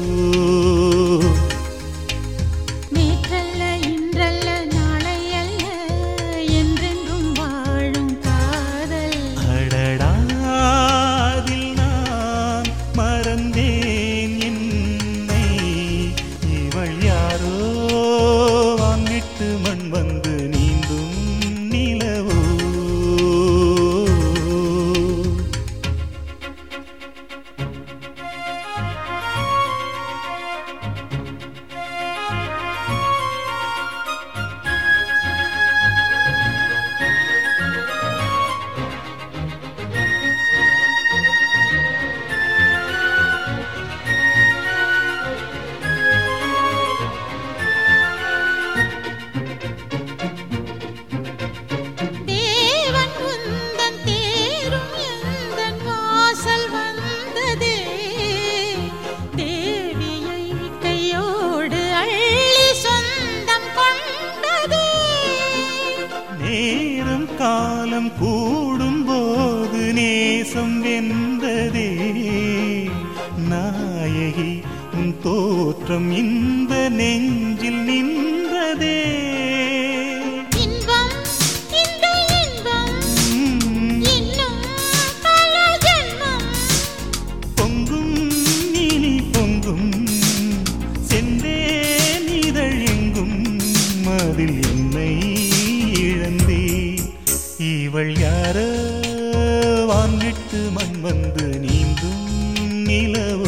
[SPEAKER 3] நேற்றல்ல இன்றல்ல நாளை அல்ல என்றென்றும் வாழும் காதல்
[SPEAKER 7] அடடாதில் நான் மறந்தேன் என்னை இவள் யாரோ வாங்கிட்டு மண் வந்து நீந்தும் நிலவோ
[SPEAKER 3] தேவன் உந்தன் தேரும் எந்தன் வாசல் வந்ததே தேவியை கையோடு அள்ளி சொந்தம் கொண்டதே
[SPEAKER 7] நேரம் காலம் கூடும் போது நேசம் வென்றதே நாயகி உன் தோற்றம் இந்த நெஞ்சில் நின்றதே
[SPEAKER 3] இன்பம் இந்த இன்பம் இன்னும் பல ஜென்மம்
[SPEAKER 7] பொங்கும் இனி பொங்கும் சென்றேன் இதழ் எங்கும் அதில் என்னை இழந்தேன் இவள் யாரோ வான்விட்டு மண் வந்து நீந்தும் நிலவோ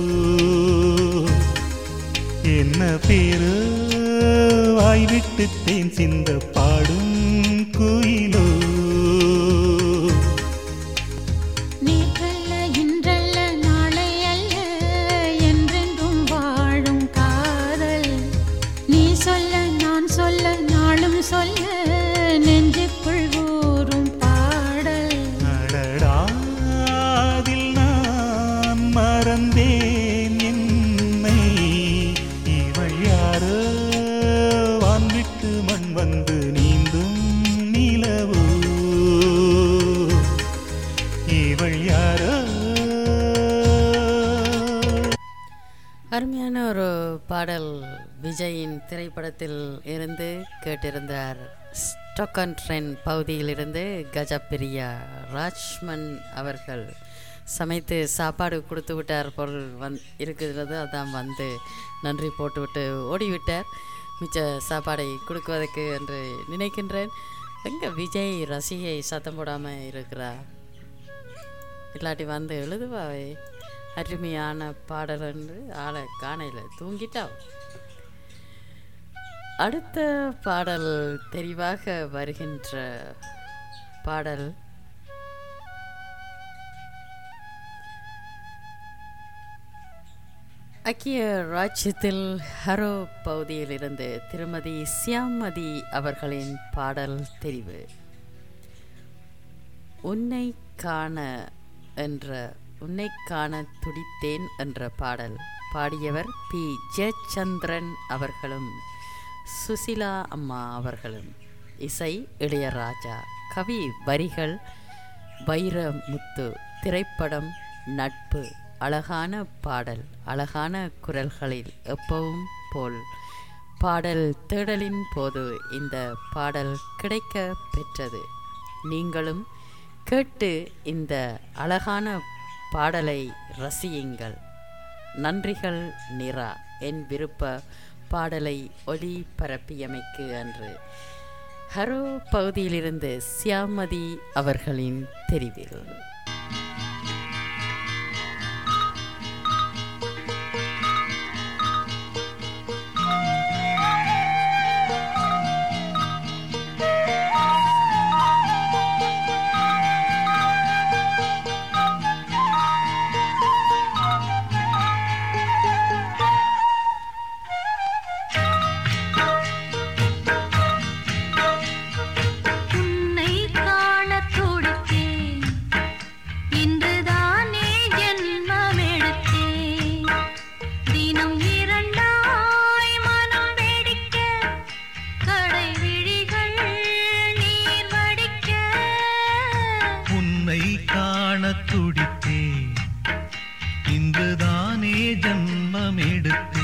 [SPEAKER 7] என்ன பேரு வாய்விட்டு தேன் சிந்த பாடும் குயிலோ
[SPEAKER 3] நேற்றல்ல இன்றல்ல நாளை அல்ல என்றென்றும் வாழும் காதல் நீ சொல்ல நான் சொல்ல நாளும் சொல்ல நெஞ்சுக்குள் ஊறும் பாடல்
[SPEAKER 7] அடடாதில் நான் மறந்தேன் என்னை இவள் யாரோ வான்விட்டு மண் வந்து நீந்தும் நிலவோ இவள் யாரோ
[SPEAKER 1] அருமையான ஒரு பாடல் விஜயின் திரைப்படத்தில் இருந்து கேட்டிருந்தார் ஸ்டாக் அண்ட் ட்ரென் பகுதியிலிருந்து கஜப்பிரியா ராஜ்மன் அவர்கள் சமைத்து சாப்பாடு கொடுத்து விட்டார் பொருள் வந் இருக்கிறது அதான் வந்து நன்றி போட்டுவிட்டு ஓடிவிட்டார் மிச்ச சாப்பாடை கொடுக்குவதற்கு என்று நினைக்கின்றேன் எங்கே விஜய் ரசிகை சத்தம் போடாமல் இருக்கிறார் இல்லாட்டி வந்து எழுதுவாவே அருமையான பாடல் என்று ஆளை காணையில் தூங்கிட்டா அடுத்த பாடல் தெரிவாக வருகின்ற பாடல் ஐக்கிய ராஜ்யத்தில் ஹரோ பகுதியிலிருந்து திருமதி சியாமதி அவர்களின் பாடல் தெரிவு உன்னை காண என்ற உன்னை காண துடித்தேன் என்ற பாடல் பாடியவர் பி ஜெயச்சந்திரன் அவர்களும் சுசிலா அம்மா அவர்களும் இசை இளையராஜா கவி வரிகள் வைரமுத்து திரைப்படம் நட்பு அழகான பாடல் அழகான குரல்களில் எப்பவும் போல் பாடல் தேடலின் போது இந்த பாடல் கிடைக்க பெற்றது நீங்களும் கேட்டு இந்த அழகான பாடலை ரசியுங்கள் நன்றிகள் நிரா என் விருப்ப பாடலை ஒலி பரப்பியமைக்கு அன்று ஹரோ பகுதியிலிருந்து சியாமதி அவர்களின் தெரிவில்
[SPEAKER 3] உன்னை காண துடித்தேன் இன்றுதானே ஜென்மமெடுத்தேன் தினம் இரண்டாய் மனம் வெடிக்க கடை விழிகள் நீர் வடிக்க
[SPEAKER 11] உன்னை காண துடித்தேன் இன்றுதானே ஜன்மம் எடுத்தேன்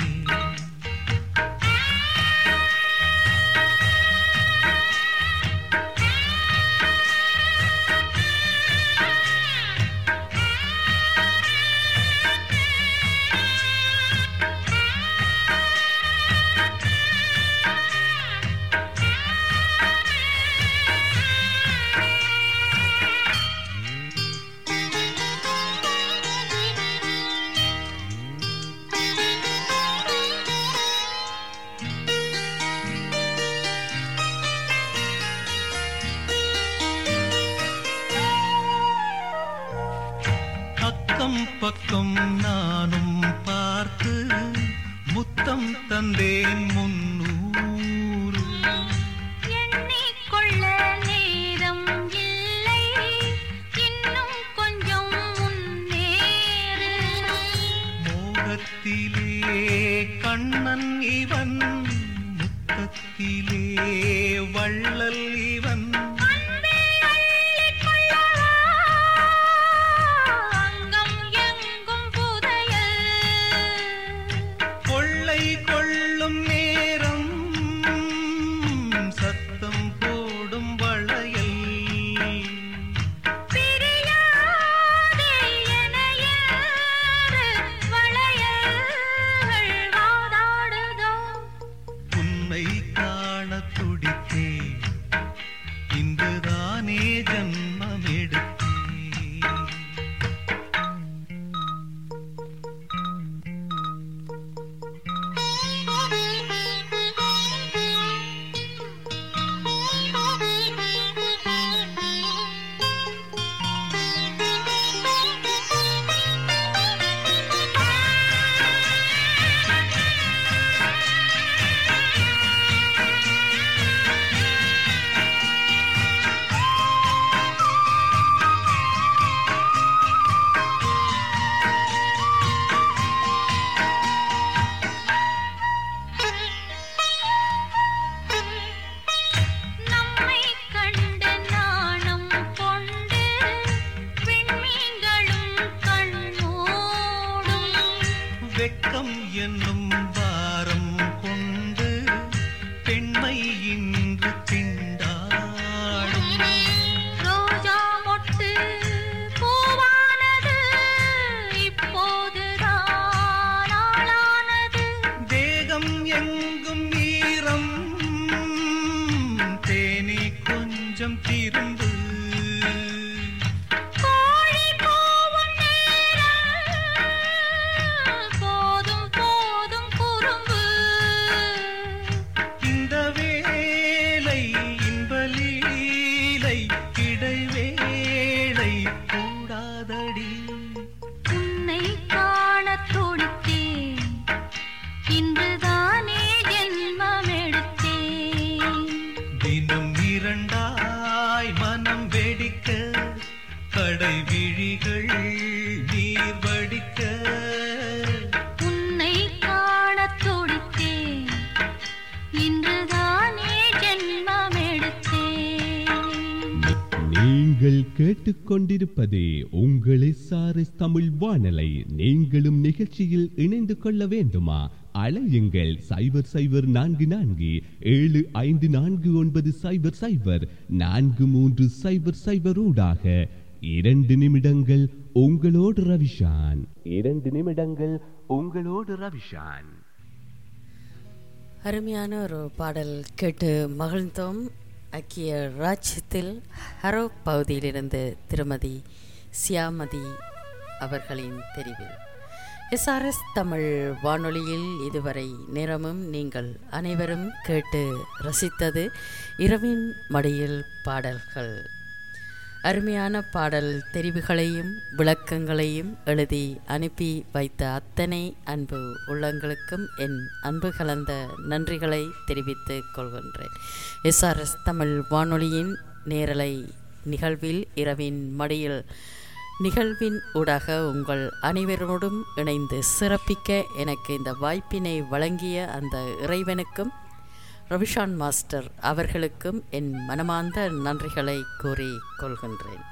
[SPEAKER 11] அக்கம் பக்கம் நானும் பார்த்து முத்தம் தந்தேன் முன்னூறு
[SPEAKER 3] எண்ணிக்கொள்ள நேரம் இல்லை இன்னும் கொஞ்சம் முன்னேறு
[SPEAKER 11] மோகத்திலே கண்ணன் இவன் முத்தத்திலே வள்ளல் இவன்
[SPEAKER 3] அங்கம் எங்கும் புதையல்
[SPEAKER 11] கொள்ளை கொள்ளும் நேரம் சத்தம் போடும் வளையல்
[SPEAKER 3] பிரியாதே எனையாறு வளையல்கள் வாதாடுதோ
[SPEAKER 11] உன்னை காண துடித்தேன் இன்றுதானே ஜன்மம் எடுத்தேன்
[SPEAKER 3] நம்மை கண்ட நாணம் கொண்டு விண்மீன்களும் கண்மூடும்
[SPEAKER 11] வெட்கம் என்னும் பாரம் கொண்டு பெண்மை இன்று திண்டாடும்
[SPEAKER 3] ரோஜா மொட்டு பூவானது இப்போதுதான் ஆளானது
[SPEAKER 11] தேகம் எங்கும் ஈரம் தேனி கொஞ்சம் திரும்பு
[SPEAKER 3] கோழி கூவும் நேரம் போதும் போதும் குரு
[SPEAKER 6] கேட்டுக்கொண்டிருப்பது உங்கள் எஸ்ஆர்எஸ் தமிழ் வானலை நீங்களும் நிகழ்ச்சியில் இணைந்து கொள்ள வேண்டுமா அலையுங்கள் சைபர் சைபர் நான்கு நான்கு ஏழு ஐந்து நான்கு ஒன்பது சைபர் சைபர் நான்கு மூன்று சைபர் சைபர் ஊடாக இரண்டு நிமிடங்கள் உங்களோடு ரவிஷான் இரண்டு நிமிடங்கள் உங்களோடு ரவிஷான்
[SPEAKER 1] அருமையான ஒரு பாடல் கேட்டு மகிழ்ந்தோம் ஐக்கிய ராஜ்யத்தில் ஹரோ பகுதியிலிருந்து திருமதி சியாமதி அவர்களின் தெரிவில் எஸ்ஆர்எஸ் தமிழ் வானொலியில் இதுவரை நேரமும் நீங்கள் அனைவரும் கேட்டு ரசித்தது இரவின் மடியில் பாடல்கள் அருமையான பாடல் தெரிவுகளையும் விளக்கங்களையும் எழுதி அனுப்பி வைத்த அத்தனை அன்பு உள்ளங்களுக்கும் என் அன்பு கலந்த நன்றிகளை தெரிவித்துக் கொள்கின்றேன் எஸ்ஆர்எஸ் தமிழ் வானொலியின் நேரலை நிகழ்வில் இரவின் மடியில் நிகழ்வின் ஊடாக உங்கள் அனைவரோடும் இணைந்து சிறப்பிக்க எனக்கு இந்த வாய்ப்பினை வழங்கிய அந்த இறைவனுக்கும் ரவிஷான் மாஸ்டர் அவர்களுக்கும் என் மனமார்ந்த நன்றிகளை கூறி கொள்கின்றேன்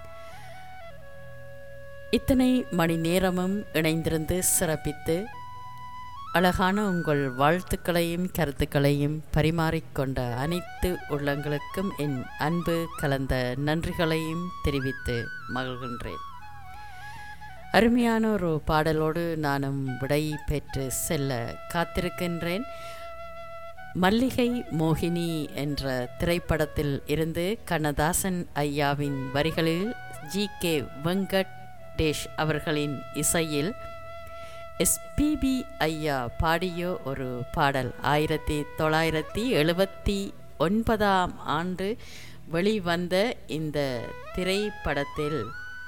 [SPEAKER 1] இத்தனை மணி நேரமும் இணைந்திருந்து சிறப்பித்து அழகான உங்கள் வாழ்த்துக்களையும் கருத்துக்களையும் பரிமாறிக்கொண்ட அனைத்து உள்ளங்களுக்கும் என் அன்பு கலந்த நன்றிகளையும் தெரிவித்து மகிழ்கின்றேன் அருமையான ஒரு பாடலோடு நானும் விடை பெற்று செல்ல காத்திருக்கின்றேன் மல்லிகை மோகினி என்ற திரைப்படத்தில் இருந்து கண்ணதாசன் ஐயாவின் வரிகளில் ஜி கே வெங்கடேஷ் அவர்களின் இசையில் எஸ்பிபி ஐயா பாடிய ஒரு பாடல் ஆயிரத்தி தொள்ளாயிரத்தி எழுபத்தி ஒன்பதாம் ஆண்டு வெளிவந்த இந்த திரைப்படத்தில்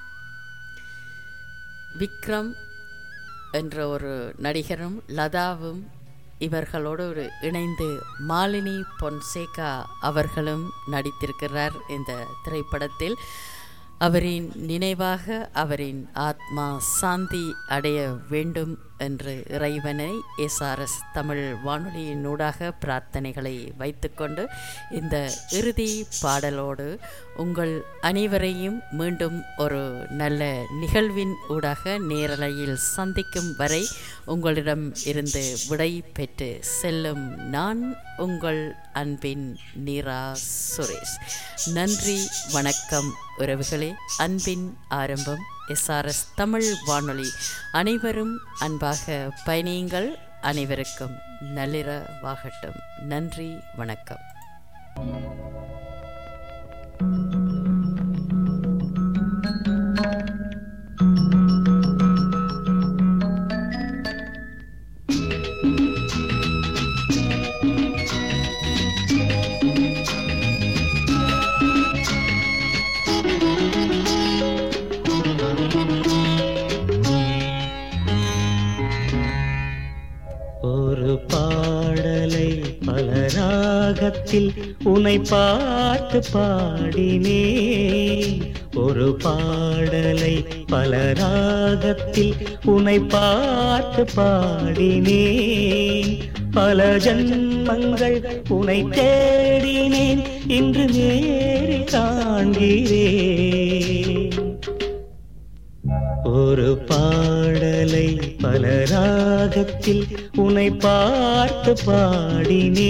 [SPEAKER 1] விக்ரம் என்ற ஒரு நடிகரும் லதாவும் இவர்களோடு ஒரு இணைந்து மாலினி பொன்சேகா அவர்களும் நடித்திருக்கிறார் இந்த திரைப்படத்தில் அவரின் நினைவாக அவரின் ஆத்மா சாந்தி அடைய வேண்டும் என்று இறைவனை எஸ்ஆர்எஸ் தமிழ் வானொலியினூடாக பிரார்த்தனைகளை வைத்துக்கொண்டு இந்த இறுதி பாடலோடு உங்கள் அனைவரையும் மீண்டும் ஒரு நல்ல நிகழ்வின் ஊடாக நேரலையில் சந்திக்கும் வரை உங்களிடம் இருந்து விடை பெற்று செல்லும் நான் உங்கள் அன்பின் நீரா சுரேஷ் நன்றி வணக்கம் உறவுகளே அன்பின் ஆரம்பம் எஸ்ஆர்எஸ் தமிழ் வானொலி அனைவரும் அன்பாக பயணியுங்கள் அனைவருக்கும் நள்ளிரவாகட்டும் நன்றி வணக்கம்
[SPEAKER 2] ஒரு பாடலை பல ராகத்தில் உனை பார்த்து பாடினே ஒரு பாடலை பல ராகத்தில் உனை பார்த்து பாடினே பல ஜன்மங்கள் உனை தேடினேன் இன்று நேரில் காண்கிறேன் ஒரு பாடலை பல ராகத்தில் உனை பார்த்து பாடினே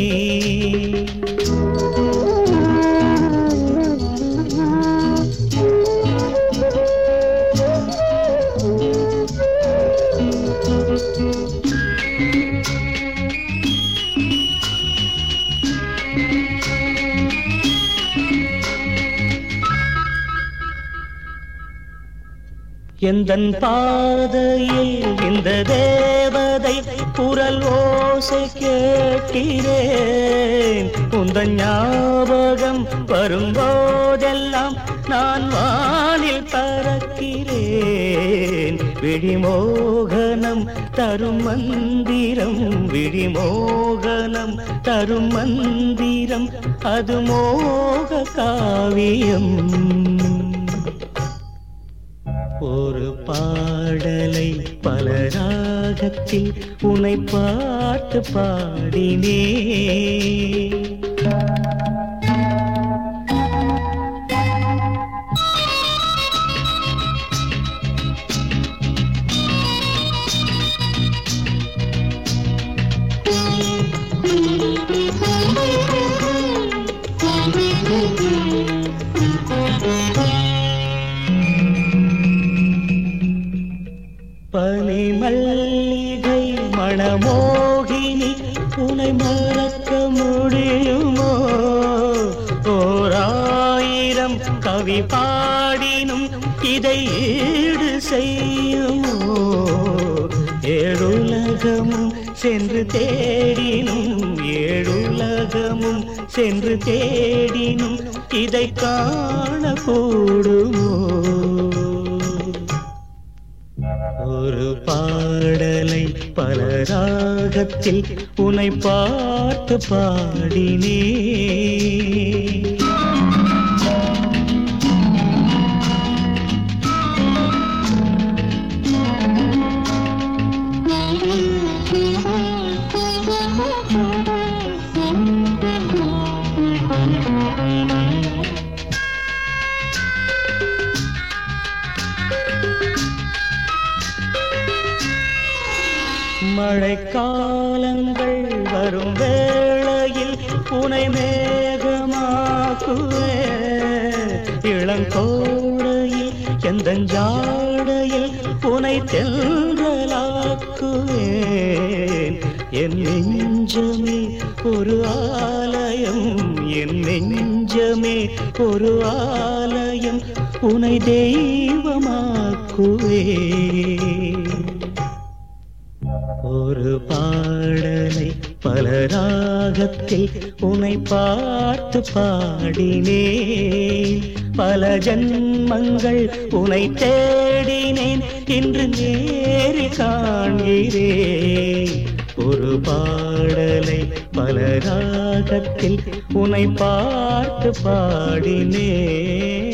[SPEAKER 2] எந்தன் பாதையில் இந்த தேவதை குரல் ஓசை கேட்கிறேன் உந்தன் ஞாபகம் வரும்போதெல்லாம் நான் வானில் பறக்கிறேன் விழிமோகனம் தரும் மந்திரம் விழிமோகனம் தரும் மந்திரம் அது மோக காவியம் ஒரு பாடலை பல ராகத்தில் உனை பார்த்து பாடினே பனி மல்லிகை மணமோகினி உனை மறக்க முடியுமோ ஓராயிரம் கவி பாடினும் இதை ஈடு செய்யுமோ ஏழுலகமும் சென்று தேடினும் ஏழுலகமும் சென்று தேடினும் இதை காணக்கூடுமோ ஒரு பாடலை பல ராகத்தில் உனை பார்த்து பாடினே மழைக்காலங்கள் வரும் வேளையில் உனை மேகமாக்குவே இளங்கோடையில் எந்த ஜாடையில் உனை தென்றலாக்குவேன் என் நெஞ்சமே ஒரு ஆலயம் என் நெஞ்சமே ஒரு ஆலயம் உனை தெய்வமாக்குவேன் ஒரு பாடலை பல ராகத்தில் உனை பார்த்து பாடினேன் பல ஜன்மங்கள் உனை தேடினேன் இன்று நேரில் காண்கிறேன் ஒரு பாடலை பல ராகத்தில் உனை பார்த்து பாடினேன்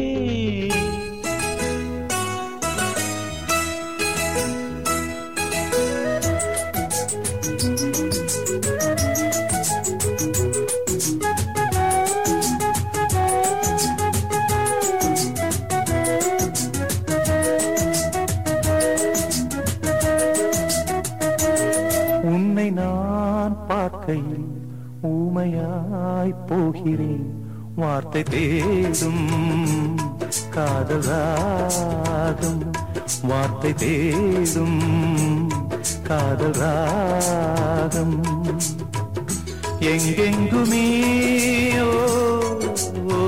[SPEAKER 11] உன்னை நான் பார்க்கையில் ஊமையாய் போகிறேன் வார்த்தை தேடும் காதல் ராகம் வார்த்தை தேடும் காதல் ராகம் எங்கெங்குமே ஓ, ஓ,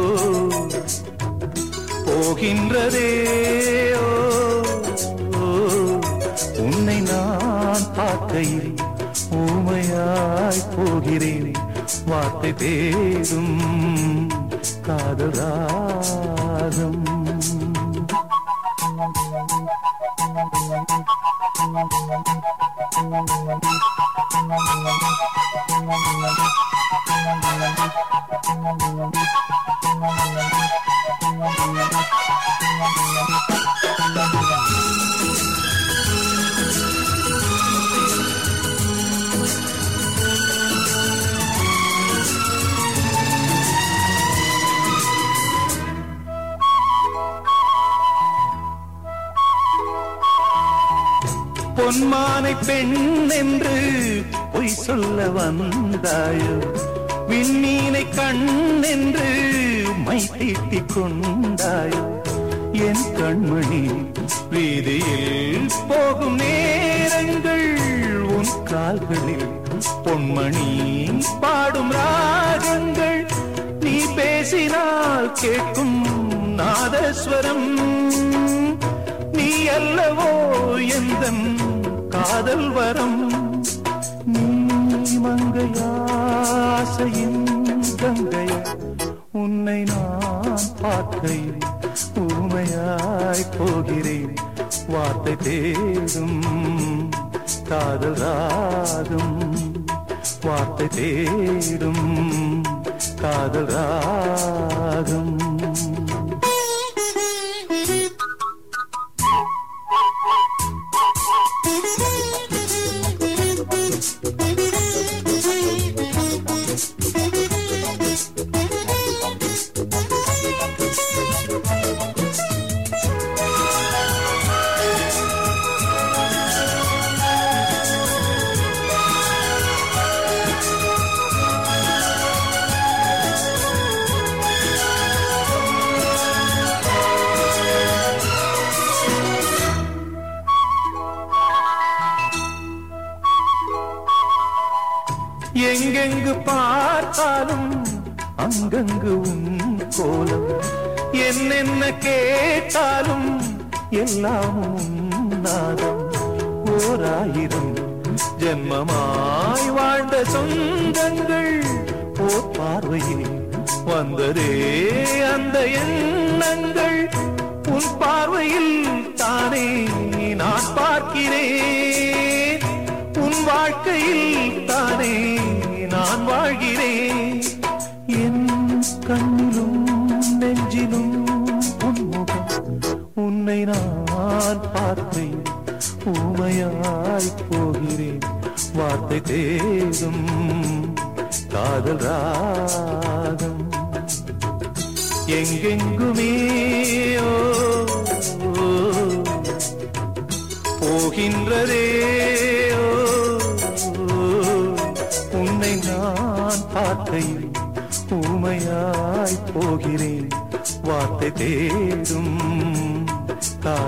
[SPEAKER 11] போகின்றதே ஓ, ஓ, உன்னை நான் பார்க்கையில் ஊமையாய் போகிறேன் வார்த்தை தேடும் காதல் ராகம் பொன்மானை பெண் என்று பொய் சொல்ல வந்தாயோ விண்ணீனை கண் என்று மை தீட்டிக் கொண்டாயோ என் கண்மணி வீதியில் போகும் நேரங்கள் உன் கால்களில் பொன்மணி பாடும் ராகங்கள் நீ பேசினால் கேட்கும் நாதஸ்வரம் நீ அல்லவோ எந்தன் காதல் வரம் நீ மங்கையாசையின் கங்கைய உன்னை நான் பார்க்கையில் ஊமையாய் போகிறேன் வார்த்தை தேடும் காதல் ராகம் வார்த்தை தேடும் காதல் ராகம் எங்கெங்கு பார்த்தாலும் அங்கங்கு உன் கோலம் என்னென்ன கேட்டாலும் எல்லாம் உன் நாதம் ஓராயிரம் ஜென்மமாய் வாழ்ந்த சொந்தங்கள் ஓர் பார்வையில் வந்ததே அந்த எண்ணங்கள் உன் பார்வையில் தானே நான் பார்க்கிறேன் உன் வாழ்க்கையில் தானே நான் வாழ்கிறேன் என் கண்ணிலும் நெஞ்சிலும் உன்முகம் உன்னை நான் பார்த்தேன் ஊமையாய் போகிறேன் வார்த்தை தேடும் காதல் ராகம் எங்கெங்குமே ஓ, ஓ, போகின்றதே ஓ, ஓ, உன்னை நான் பார்க்கையில் ஊமையாய் போகிறேன் வார்த்தை தேடும்